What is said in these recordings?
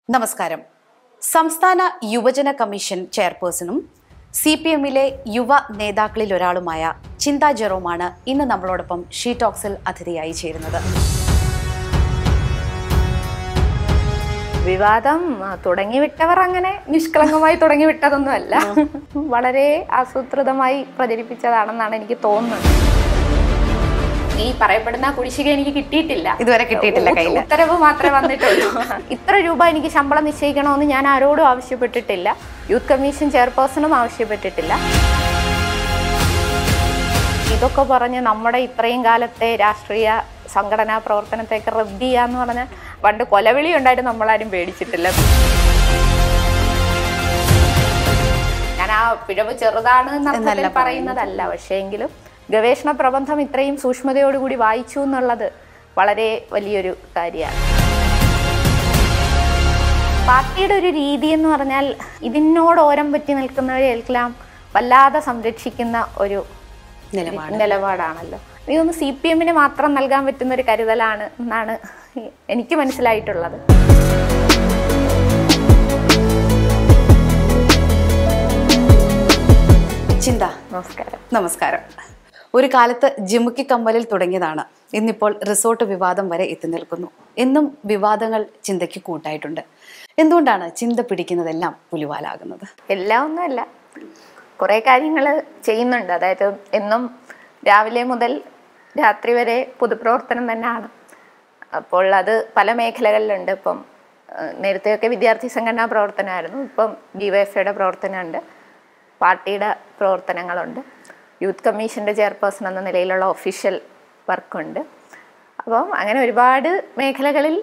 നമസ്കാരം സംസ്ഥാന യുവജന കമ്മീഷൻ ചെയർപേഴ്സണും സി പി എമ്മിലെ യുവ നേതാക്കളിൽ ഒരാളുമായ ചിന്ത ജെറോമാണ് ഇന്ന് നമ്മളോടൊപ്പം ഷീ ടോക്സിൽ അതിഥിയായി ചേരുന്നത് വിവാദം ആ, തുടങ്ങിവിട്ടവർ അങ്ങനെ നിഷ്കളങ്കമായി തുടങ്ങിവിട്ടതൊന്നുമല്ല വളരെ ആസൂത്രിതമായി പ്രചരിപ്പിച്ചതാണെന്നാണ് എനിക്ക് തോന്നുന്നത് ഈ പറയപ്പെടുന്ന കുടിശ്ശിക എനിക്ക് കിട്ടിയിട്ടില്ല ഇതുവരെ കിട്ടിയിട്ടില്ല ഉത്ത- കയ്യിൽ ഉത്തരവ് മാത്രമേ വന്നിട്ടുള്ളൂ ഇത്ര രൂപ എനിക്ക് ശമ്പളം നിശ്ചയിക്കണമെന്ന് ഞാൻ ആരോടും ആവശ്യപ്പെട്ടിട്ടില്ല യൂത്ത് കമ്മീഷൻ ചെയർപേഴ്സണും ആവശ്യപ്പെട്ടിട്ടില്ല ഇതൊക്കെ പറഞ്ഞ് നമ്മുടെ ഇത്രയും കാലത്തെ രാഷ്ട്രീയ സംഘടനാ പ്രവർത്തനത്തെയൊക്കെ റദ്ദ് ചെയ്യാന്ന് പറഞ്ഞാൽ പണ്ട് കൊലവിളി ഉണ്ടായിട്ട് നമ്മളാരും പേടിച്ചിട്ടില്ല ഞാൻ ആ പിഴവ് ചെറുതാണ് എന്നർത്ഥത്തിൽ പറയുന്നതല്ല പക്ഷേ എങ്കിലും ഗവേഷണ പ്രബന്ധം ഇത്രയും സൂക്ഷ്മതയോടുകൂടി വായിച്ചു എന്നുള്ളത് വളരെ വലിയൊരു കാര്യമാണ് പാർട്ടിയുടെ ഒരു രീതി എന്ന് പറഞ്ഞാൽ ഇതിനോട് ഓരം പറ്റി നിൽക്കുന്നവരെല്ലാം വല്ലാതെ സംരക്ഷിക്കുന്ന ഒരു നിലപാട് നിലപാടാണല്ലോ ഇതൊന്ന് സി പി എമ്മിന് മാത്രം നൽകാൻ പറ്റുന്ന ഒരു കരുതലാണ് എന്നാണ് എനിക്ക് മനസ്സിലായിട്ടുള്ളത് ചിന്ത നമസ്കാരം നമസ്കാരം ഒരു കാലത്ത് ജിമുക്കി കമ്മലിൽ തുടങ്ങിയതാണ് ഇന്നിപ്പോൾ റിസോർട്ട് വിവാദം വരെ എത്തി നിൽക്കുന്നു എന്നും വിവാദങ്ങൾ ചിന്തയ്ക്ക് കൂട്ടായിട്ടുണ്ട് എന്തുകൊണ്ടാണ് ചിന്ത പിടിക്കുന്നതെല്ലാം പുലിവാലാകുന്നത് എല്ലാം ഒന്നുമല്ല കുറേ കാര്യങ്ങൾ ചെയ്യുന്നുണ്ട് അതായത് എന്നും രാവിലെ മുതൽ രാത്രി വരെ പൊതുപ്രവർത്തനം തന്നെയാണ് അപ്പോൾ അത് പല മേഖലകളിലുണ്ട് ഇപ്പം ഏഹ്, നേരത്തെയൊക്കെ വിദ്യാർത്ഥി സംഘടനാ പ്രവർത്തനമായിരുന്നു ഇപ്പം ഡിവൈഎഫ്ഐയുടെ പ്രവർത്തനമുണ്ട് പാർട്ടിയുടെ പ്രവർത്തനങ്ങളുണ്ട് യൂത്ത് കമ്മീഷൻ്റെ ചെയർപേഴ്സൺ എന്ന നിലയിലുള്ള ഒഫീഷ്യൽ വർക്കുണ്ട് അപ്പം അങ്ങനെ ഒരുപാട് മേഖലകളിൽ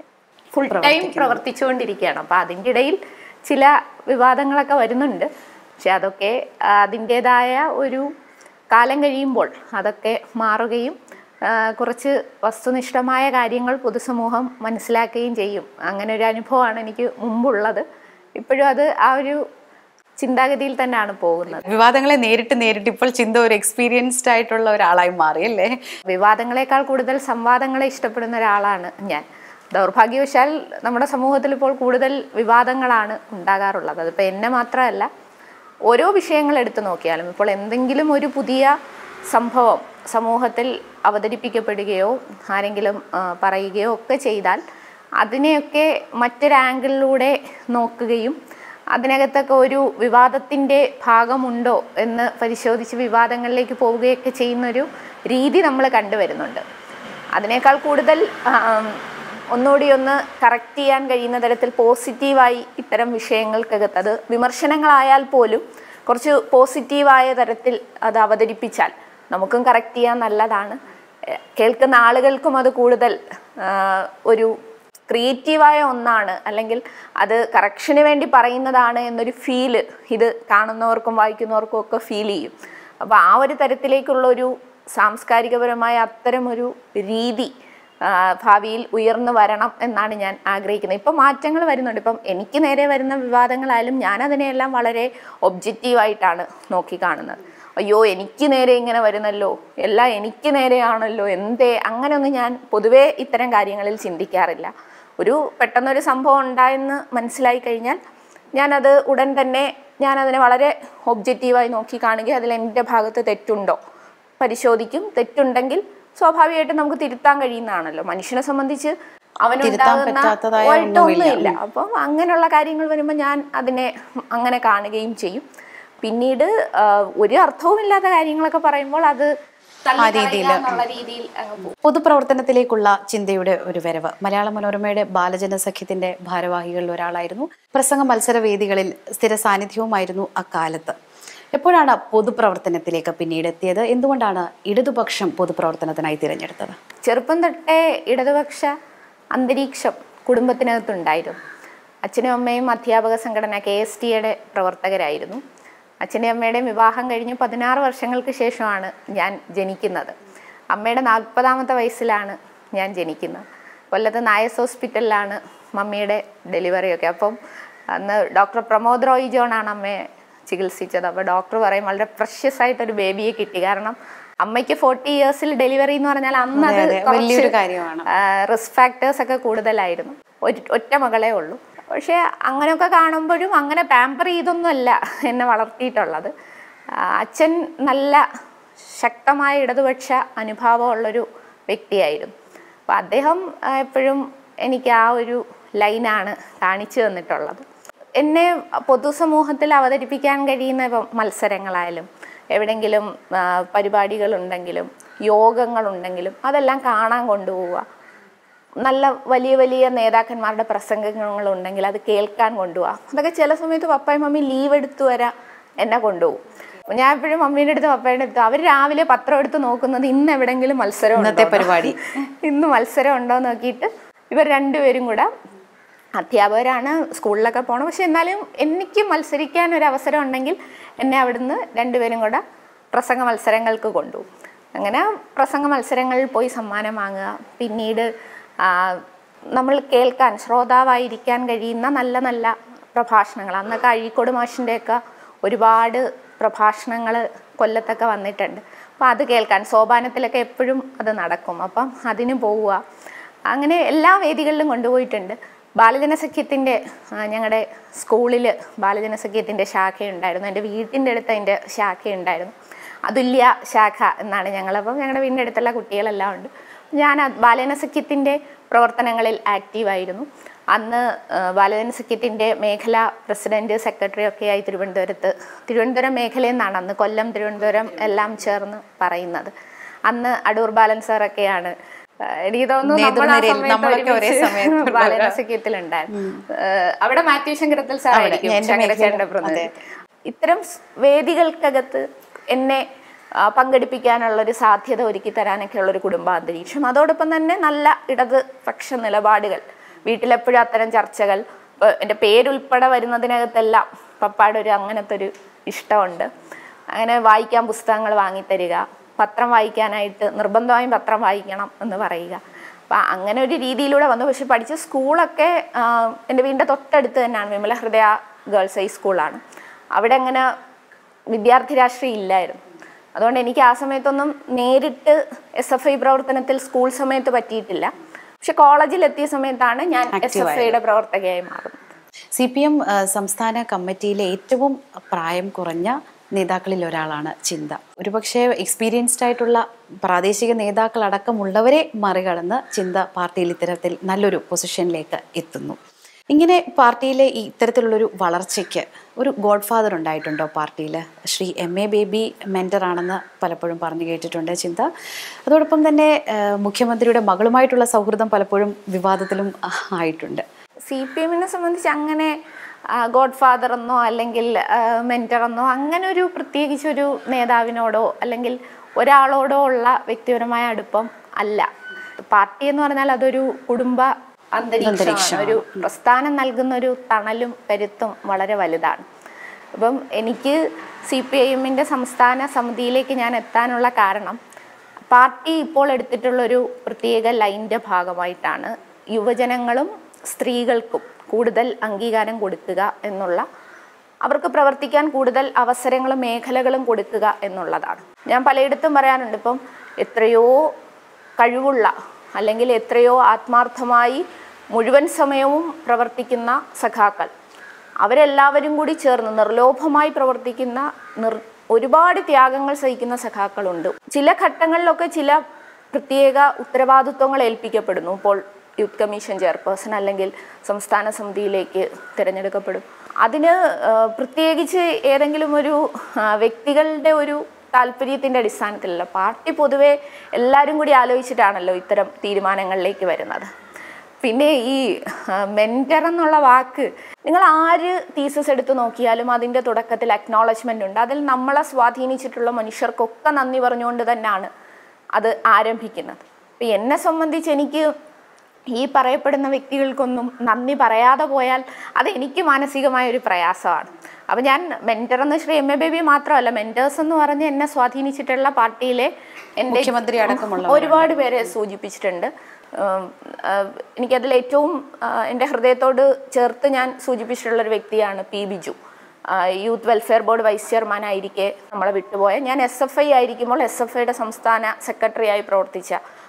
ഫുൾ ടൈം പ്രവർത്തിച്ചുകൊണ്ടിരിക്കുകയാണ് അപ്പോൾ അതിൻ്റെ ഇടയിൽ ചില വിവാദങ്ങളൊക്കെ വരുന്നുണ്ട് പക്ഷെ അതൊക്കെ ആ, അതിൻ്റേതായ ഒരു കാലം കഴിയുമ്പോൾ അതൊക്കെ മാറുകയും ആ, കുറച്ച് വസ്തുനിഷ്ഠമായ കാര്യങ്ങൾ പൊതുസമൂഹം മനസ്സിലാക്കുകയും ചെയ്യും അങ്ങനെ ഒരു അനുഭവമാണ് എനിക്ക് മുമ്പുള്ളത് ഇപ്പോഴും അത് ആ ഒരു ചിന്താഗതിയിൽ തന്നെയാണ് പോകുന്നത് വിവാദങ്ങളെ നേരിട്ട് നേരിട്ട് ഇപ്പോൾ ചിന്ത ഒരു എക്സ്പീരിയൻസ്ഡ് ആയിട്ടുള്ള ഒരാളായി മാറിയല്ലേ വിവാദങ്ങളെക്കാൾ കൂടുതൽ സംവാദങ്ങളെ ഇഷ്ടപ്പെടുന്ന ഒരാളാണ് ഞാൻ ദൗർഭാഗ്യവശാൽ നമ്മുടെ സമൂഹത്തിൽ ഇപ്പോൾ കൂടുതൽ വിവാദങ്ങളാണ് ഉണ്ടാകാറുള്ളത് അതിപ്പോൾ എന്നെ മാത്രമല്ല ഓരോ വിഷയങ്ങൾ എടുത്തു നോക്കിയാലും ഇപ്പോൾ എന്തെങ്കിലും ഒരു പുതിയ സംഭവം സമൂഹത്തിൽ അവതരിപ്പിക്കപ്പെടുകയോ ആരെങ്കിലും ആ, പറയുകയോ ഒക്കെ ചെയ്താൽ അതിനെയൊക്കെ മറ്റൊരു ആംഗിളിലൂടെ നോക്കുകയും അതിനകത്തൊക്കെ ഒരു വിവാദത്തിൻ്റെ ഭാഗമുണ്ടോ എന്ന് പരിശോധിച്ച് വിവാദങ്ങളിലേക്ക് പോവുകയൊക്കെ ചെയ്യുന്നൊരു രീതി നമ്മൾ കണ്ടുവരുന്നുണ്ട് അതിനേക്കാൾ കൂടുതൽ ആം, ഒന്നുകൂടി ഒന്ന് കറക്റ്റ് ചെയ്യാൻ കഴിയുന്ന തരത്തിൽ പോസിറ്റീവായി ഇത്തരം വിഷയങ്ങൾക്കകത്ത് അത് വിമർശനങ്ങളായാൽ പോലും കുറച്ച് പോസിറ്റീവായ തരത്തിൽ അത് അവതരിപ്പിച്ചാൽ നമുക്കും കറക്റ്റ് ചെയ്യാൻ നല്ലതാണ് എഹ് കേൾക്കുന്ന ആളുകൾക്കും അത് കൂടുതൽ ആ, ഒരു ക്രിയേറ്റീവായ ഒന്നാണ് അല്ലെങ്കിൽ അത് കറക്ഷന് വേണ്ടി പറയുന്നതാണ് എന്നൊരു ഫീല് ഇത് കാണുന്നവർക്കും വായിക്കുന്നവർക്കും ഒക്കെ ഫീൽ ചെയ്യും അപ്പോൾ ആ ഒരു തരത്തിലേക്കുള്ള ഒരു സാംസ്കാരികപരമായ അത്തരമൊരു രീതി ആ, ഭാവിയിൽ ഉയർന്നു വരണം എന്നാണ് ഞാൻ ആഗ്രഹിക്കുന്നത് ഇപ്പം മാറ്റങ്ങൾ വരുന്നുണ്ട് ഇപ്പം എനിക്ക് നേരെ വരുന്ന വിവാദങ്ങളായാലും ഞാൻ അതിനെയെല്ലാം വളരെ ഒബ്ജക്റ്റീവായിട്ടാണ് നോക്കിക്കാണുന്നത് അയ്യോ എനിക്ക് നേരെ ഇങ്ങനെ വരുന്നല്ലോ എല്ലാം എനിക്ക് നേരെയാണല്ലോ എന്തേ അങ്ങനെയൊന്നും ഞാൻ പൊതുവേ ഇത്തരം കാര്യങ്ങളിൽ ചിന്തിക്കാറില്ല ഒരു പെട്ടെന്നൊരു സംഭവം ഉണ്ടായെന്ന് മനസ്സിലായി കഴിഞ്ഞാൽ ഞാനത് ഉടൻ തന്നെ ഞാനതിനെ വളരെ ഒബ്ജക്റ്റീവായി നോക്കി കാണുകയും അതിൽ എൻ്റെ ഭാഗത്ത് തെറ്റുണ്ടോ പരിശോധിക്കും തെറ്റുണ്ടെങ്കിൽ സ്വാഭാവികമായിട്ടും നമുക്ക് തിരുത്താൻ കഴിയുന്നതാണല്ലോ മനുഷ്യനെ സംബന്ധിച്ച് തിരുത്താൻ പറ്റാത്തതായ അവനുണ്ടാകുന്ന ഒന്നുമില്ല അപ്പം അങ്ങനെയുള്ള കാര്യങ്ങൾ വരുമ്പോൾ ഞാൻ അതിനെ അങ്ങനെ കാണുകയും ചെയ്യും പിന്നീട് ആ, ഒരു അർത്ഥവുമില്ലാത്ത കാര്യങ്ങളൊക്കെ പറയുമ്പോൾ അത് തള്ളിക്കളയുക എന്നുള്ള രീതിയിൽ അങ്ങ് പോകും പൊതുപ്രവർത്തനത്തിലേക്കുള്ള ചിന്തയുടെ ഒരു വരവ് മലയാള മനോരമയുടെ ബാലജന സഖ്യത്തിന്റെ ഭാരവാഹികളിൽ ഒരാളായിരുന്നു പ്രസംഗ മത്സരവേദികളിൽ സ്ഥിര സാന്നിധ്യവുമായിരുന്നു അക്കാലത്ത് എപ്പോഴാണ് പൊതുപ്രവർത്തനത്തിലേക്ക് പിന്നീട് എത്തിയത് എന്തുകൊണ്ടാണ് ഇടതുപക്ഷം പൊതുപ്രവർത്തനത്തിനായി തിരഞ്ഞെടുത്തത് ചെറുപ്പം തൊട്ടേ ഇടതുപക്ഷ അന്തരീക്ഷം കുടുംബത്തിനകത്തുണ്ടായിരുന്നു അച്ഛനും അമ്മയും അധ്യാപക സംഘടന കെ എസ് ടിയുടെ പ്രവർത്തകരായിരുന്നു അച്ഛൻ്റെയും അമ്മയുടെയും വിവാഹം കഴിഞ്ഞ് പതിനാറ് വർഷങ്ങൾക്ക് ശേഷമാണ് ഞാൻ ജനിക്കുന്നത് അമ്മയുടെ നാൽപ്പതാമത്തെ വയസ്സിലാണ് ഞാൻ ജനിക്കുന്നത് കൊല്ലത്ത് നായസ് ഹോസ്പിറ്റലിലാണ് മമ്മിയുടെ ഡെലിവറിയൊക്കെ അപ്പം അന്ന് ഡോക്ടർ പ്രമോദ് റോയ് ജോണാണ് അമ്മയെ ചികിത്സിച്ചത് അപ്പോൾ ഡോക്ടർ പറയും വളരെ പ്രഷ്യസ് ആയിട്ടൊരു ബേബിയെ കിട്ടി കാരണം അമ്മയ്ക്ക് ഫോർട്ടി ഇയേഴ്സിൽ ഡെലിവറി എന്ന് പറഞ്ഞാൽ അന്ന് അത് അതെ, വലിയൊരു കാര്യമാണ്. റിസ്ക് ഫാക്ടേഴ്സ് ഒക്കെ കൂടുതലായിരുന്നു ഒരു ഒറ്റ മകളേ ഉള്ളൂ പക്ഷേ അങ്ങനെയൊക്കെ കാണുമ്പോഴും അങ്ങനെ പാമ്പർ ചെയ്തൊന്നുമല്ല എന്നെ വളർത്തിയിട്ടുള്ളത് ആ, അച്ഛൻ നല്ല ശക്തമായ ഇടതുപക്ഷ അനുഭാവമുള്ളൊരു വ്യക്തിയായിരുന്നു അപ്പം അദ്ദേഹം ആ, എപ്പോഴും എനിക്ക് ആ ഒരു ലൈനാണ് കാണിച്ചു തന്നിട്ടുള്ളത് എന്നെ പൊതുസമൂഹത്തിൽ അവതരിപ്പിക്കാൻ കഴിയുന്ന ഇപ്പം മത്സരങ്ങളായാലും എവിടെയെങ്കിലും ആ, പരിപാടികളുണ്ടെങ്കിലും യോഗങ്ങളുണ്ടെങ്കിലും അതെല്ലാം കാണാൻ കൊണ്ടുപോവുക നല്ല വലിയ വലിയ നേതാക്കന്മാരുടെ പ്രസംഗങ്ങളുണ്ടെങ്കിൽ അത് കേൾക്കാൻ കൊണ്ടുപോവാം അതൊക്കെ ചില സമയത്ത് പപ്പായും മമ്മി ലീവ് എടുത്തു വരാ എന്നെ കൊണ്ടുപോകും ഞാൻ എപ്പോഴും മമ്മീൻ്റെ അടുത്ത് പപ്പയുടെ അടുത്ത് അവർ രാവിലെ പത്രം എടുത്ത് നോക്കുന്നത് ഇന്ന് എവിടെയെങ്കിലും മത്സരം ഇന്നത്തെ ഉണ്ടോ? പരിപാടി. ഇന്ന് മത്സരം ഉണ്ടോ എന്ന് നോക്കിയിട്ട് ഇവർ രണ്ടുപേരും കൂടെ അധ്യാപകരാണ് സ്കൂളിലൊക്കെ പോകണം പക്ഷെ എന്നാലും എനിക്ക് മത്സരിക്കാൻ ഒരു അവസരം ഉണ്ടെങ്കിൽ എന്നെ അവിടുന്ന് രണ്ടുപേരും കൂടെ പ്രസംഗ മത്സരങ്ങൾക്ക് കൊണ്ടുപോകും അങ്ങനെ പ്രസംഗ മത്സരങ്ങളിൽ പോയി സമ്മാനം വാങ്ങുക പിന്നീട് ആ, നമ്മൾ കേൾക്കാൻ ശ്രോതാവായിരിക്കാൻ കഴിയുന്ന നല്ല നല്ല പ്രഭാഷണങ്ങൾ അന്നൊക്കെ അഴീക്കോട് മാഷിൻ്റെയൊക്കെ ഒരുപാട് പ്രഭാഷണങ്ങൾ കൊല്ലത്തൊക്കെ വന്നിട്ടുണ്ട് അപ്പോൾ അത് കേൾക്കാൻ സോപാനത്തിലൊക്കെ എപ്പോഴും അത് നടക്കും അപ്പം അതിന് പോവുക അങ്ങനെ എല്ലാ വേദികളിലും കൊണ്ടുപോയിട്ടുണ്ട് ബാലജനസഖ്യത്തിൻ്റെ ഞങ്ങളുടെ സ്കൂളിൽ ബാലജനസഖ്യത്തിൻ്റെ ശാഖയുണ്ടായിരുന്നു എൻ്റെ വീട്ടിൻ്റെ അടുത്ത് അതിൻ്റെ ശാഖയുണ്ടായിരുന്നു അതുല്യ ശാഖ എന്നാണ് ഞങ്ങളപ്പം ഞങ്ങളുടെ വീടിൻ്റെ അടുത്തുള്ള കുട്ടികളെല്ലാം ഉണ്ട് ഞാൻ ആ ബാലജനസഖ്യത്തിൻ്റെ പ്രവർത്തനങ്ങളിൽ ആക്റ്റീവായിരുന്നു അന്ന് ആ, ബാലജനസഖ്യത്തിൻ്റെ മേഖലാ പ്രസിഡന്റ് സെക്രട്ടറി ഒക്കെ ആയി തിരുവനന്തപുരത്ത് തിരുവനന്തപുരം മേഖലയിൽ നിന്നാണ് അന്ന് കൊല്ലം തിരുവനന്തപുരം എല്ലാം ചേർന്ന് പറയുന്നത് അന്ന് അടൂർ ബാലൻ സാറൊക്കെയാണ് ആ, എനിക്ക് തോന്നുന്നു നമ്മൾ ആ നേതൃനിരയിൽ സമയത്ത് നമ്മളൊക്കെ ഒരേ ഒരുമിച്ച് സമയത്ത് ബാലരസഖ്യത്തിലുണ്ടായിരുന്നു ഏഹ് അവിടെ മാത്യു ശങ്കരത്തിൽ സാർ അവിടെ, ഞാൻ എൻ്റെ ശങ്കരച്ചേട്ടൻ്റെ പ്രതിനിധി ഇത്തരം സ് വേദികൾക്കകത്ത് എന്നെ ആ, പങ്കെടുപ്പിക്കാനുള്ള ഒരു സാധ്യത ഒരുക്കി തരാനൊക്കെ ഉള്ള ഒരു കുടുംബാന്തരീക്ഷം അതോടൊപ്പം തന്നെ നല്ല ഇടതുപക്ഷ നിലപാടുകൾ വീട്ടിലെപ്പോഴും അത്തരം ചർച്ചകൾ ഇപ്പൊ എൻ്റെ പേരുൾപ്പെടെ വരുന്നതിനകത്തെല്ലാം പപ്പായുടെ ഒരു അങ്ങനത്തെ ഒരു ഇഷ്ടമുണ്ട് അങ്ങനെ വായിക്കാൻ പുസ്തകങ്ങൾ വാങ്ങിത്തരിക പത്രം വായിക്കാനായിട്ട് നിർബന്ധമായും പത്രം വായിക്കണം എന്ന് പറയുക അപ്പം അങ്ങനെ ഒരു രീതിയിലൂടെ വന്നു പക്ഷെ പഠിച്ച സ്കൂളൊക്കെ ആ, എൻ്റെ വീടിൻ്റെ തൊട്ടടുത്ത് തന്നെയാണ് വിമല ഹൃദയ ഗേൾസ് ഹൈ സ്കൂളാണ് അവിടെ അങ്ങനെ വിദ്യാർത്ഥി രാഷ്ട്രീയം ഇല്ലായിരുന്നു അതുകൊണ്ട് എനിക്ക് ആ സമയത്തൊന്നും നേരിട്ട് എസ് എഫ് ഐ പ്രവർത്തനത്തിൽ സ്കൂൾ സമയത്ത് പറ്റിയിട്ടില്ല പക്ഷെ കോളേജിൽ എത്തിയ സമയത്താണ് ഞാൻ എസ് എഫ് ഐയുടെ പ്രവർത്തകയായി മാറുന്നത് സി പി എം സംസ്ഥാന കമ്മിറ്റിയിലെ ഏറ്റവും പ്രായം കുറഞ്ഞ നേതാക്കളിൽ ഒരാളാണ് ചിന്ത ഒരുപക്ഷെ എക്സ്പീരിയൻസ്ഡ് ആയിട്ടുള്ള പ്രാദേശിക നേതാക്കളടക്കമുള്ളവരെ മറികടന്ന് ചിന്ത പാർട്ടിയിൽ ഇത്തരത്തിൽ നല്ലൊരു പൊസിഷനിലേക്ക് എത്തുന്നു ഇങ്ങനെ പാർട്ടിയിലെ ഈ ഇത്തരത്തിലുള്ളൊരു വളർച്ചയ്ക്ക് ഒരു ഗോഡ് ഫാദർ ഉണ്ടായിട്ടുണ്ടോ പാർട്ടിയിൽ ശ്രീ എം എ ബേബി മെൻറ്ററാണെന്ന് പലപ്പോഴും പറഞ്ഞു കേട്ടിട്ടുണ്ട് ചിന്ത അതോടൊപ്പം തന്നെ ആ, മുഖ്യമന്ത്രിയുടെ മകളുമായിട്ടുള്ള സൗഹൃദം പലപ്പോഴും വിവാദത്തിലും ആ, ആയിട്ടുണ്ട് സി പി എമ്മിനെ സംബന്ധിച്ച് അങ്ങനെ ഗോഡ് ഫാദർ എന്നോ അല്ലെങ്കിൽ മെൻറ്റർ എന്നോ അങ്ങനെ ഒരു പ്രത്യേകിച്ചൊരു നേതാവിനോടോ അല്ലെങ്കിൽ ഒരാളോടോ ഉള്ള വ്യക്തിപരമായ അടുപ്പം അല്ല പാർട്ടി എന്ന് പറഞ്ഞാൽ അതൊരു കുടുംബ അന്തരീക്ഷമാണ് ഒരു പ്രസ്ഥാനം നൽകുന്ന ഒരു തണലും കരുത്തും വളരെ വലുതാണ് അപ്പം എനിക്ക് സി പി ഐ എമ്മിൻ്റെ സംസ്ഥാന സമിതിയിലേക്ക് ഞാൻ എത്താനുള്ള കാരണം പാർട്ടി ഇപ്പോൾ എടുത്തിട്ടുള്ളൊരു പ്രത്യേക ലൈൻ്റെ ഭാഗമായിട്ടാണ് യുവജനങ്ങളും സ്ത്രീകൾക്കും കൂടുതൽ അംഗീകാരം കൊടുക്കുക എന്നുള്ള അവർക്ക് പ്രവർത്തിക്കാൻ കൂടുതൽ അവസരങ്ങളും മേഖലകളും കൊടുക്കുക എന്നുള്ളതാണ് ഞാൻ പലയിടത്തും പറയാനുണ്ട് ഇപ്പം എത്രയോ കഴിവുള്ള അല്ലെങ്കിൽ എത്രയോ ആത്മാർത്ഥമായി മുഴുവൻ സമയവും പ്രവർത്തിക്കുന്ന സഖാക്കൾ അവരെല്ലാവരും കൂടി ചേർന്ന് നിർലോഭമായി പ്രവർത്തിക്കുന്ന നിർ ഒരുപാട് ത്യാഗങ്ങൾ സഹിക്കുന്ന സഖാക്കളുണ്ട് ചില ഘട്ടങ്ങളിലൊക്കെ ചില പ്രത്യേക ഉത്തരവാദിത്വങ്ങൾ ഏൽപ്പിക്കപ്പെടുന്നു ഇപ്പോൾ യൂത്ത് കമ്മീഷൻ ചെയർപേഴ്സൺ അല്ലെങ്കിൽ സംസ്ഥാന സമിതിയിലേക്ക് തിരഞ്ഞെടുക്കപ്പെടും അതിന് ആ, പ്രത്യേകിച്ച് ഏതെങ്കിലും ഒരു ആ, വ്യക്തികളുടെ ഒരു താല്പര്യത്തിൻ്റെ അടിസ്ഥാനത്തിലല്ല പാർട്ടി പൊതുവെ എല്ലാവരും കൂടി ആലോചിച്ചിട്ടാണല്ലോ ഇത്തരം തീരുമാനങ്ങളിലേക്ക് വരുന്നത് പിന്നെ ഈ മെൻറ്റർ എന്നുള്ള വാക്ക് നിങ്ങൾ ആര് തീസസ് എടുത്ത് നോക്കിയാലും അതിൻ്റെ തുടക്കത്തിൽ അക്നോളജ്മെൻ്റ് ഉണ്ട് അതിൽ നമ്മളെ സ്വാധീനിച്ചിട്ടുള്ള മനുഷ്യർക്കൊക്കെ നന്ദി പറഞ്ഞുകൊണ്ട് തന്നെയാണ് അത് ആരംഭിക്കുന്നത് അപ്പം എന്നെ സംബന്ധിച്ച് എനിക്ക് ഈ പറയപ്പെടുന്ന വ്യക്തികൾക്കൊന്നും നന്ദി പറയാതെ പോയാൽ അത് എനിക്ക് മാനസികമായ ഒരു പ്രയാസമാണ് അപ്പം ഞാൻ മെൻറ്റർ എന്ന് ശ്രീ എം എ ബേബി മാത്രമല്ല മെൻറ്റേഴ്സ് എന്ന് പറഞ്ഞ് എന്നെ സ്വാധീനിച്ചിട്ടുള്ള പാർട്ടിയിലെ എൻ്റെ മുഖ്യമന്ത്രി അടക്കമുള്ളവരുണ്ട്. ഒരുപാട് പേരെ സൂചിപ്പിച്ചിട്ടുണ്ട് ഉം, ആ, എനിക്കതിൽ ഏറ്റവും ആ, എൻ്റെ ഹൃദയത്തോട് ചേർത്ത് ഞാൻ സൂചിപ്പിച്ചിട്ടുള്ള ഒരു വ്യക്തിയാണ് പി ബിജു ആ, youth welfare board vice chairman ആയിരിക്കെ നമ്മളെ വിട്ടുപോയ ഞാൻ എസ് എഫ് ഐ ആയിരിക്കുമ്പോൾ എസ് എഫ് ഐയുടെ സംസ്ഥാന സെക്രട്ടറി ആയി പ്രവർത്തിച്ച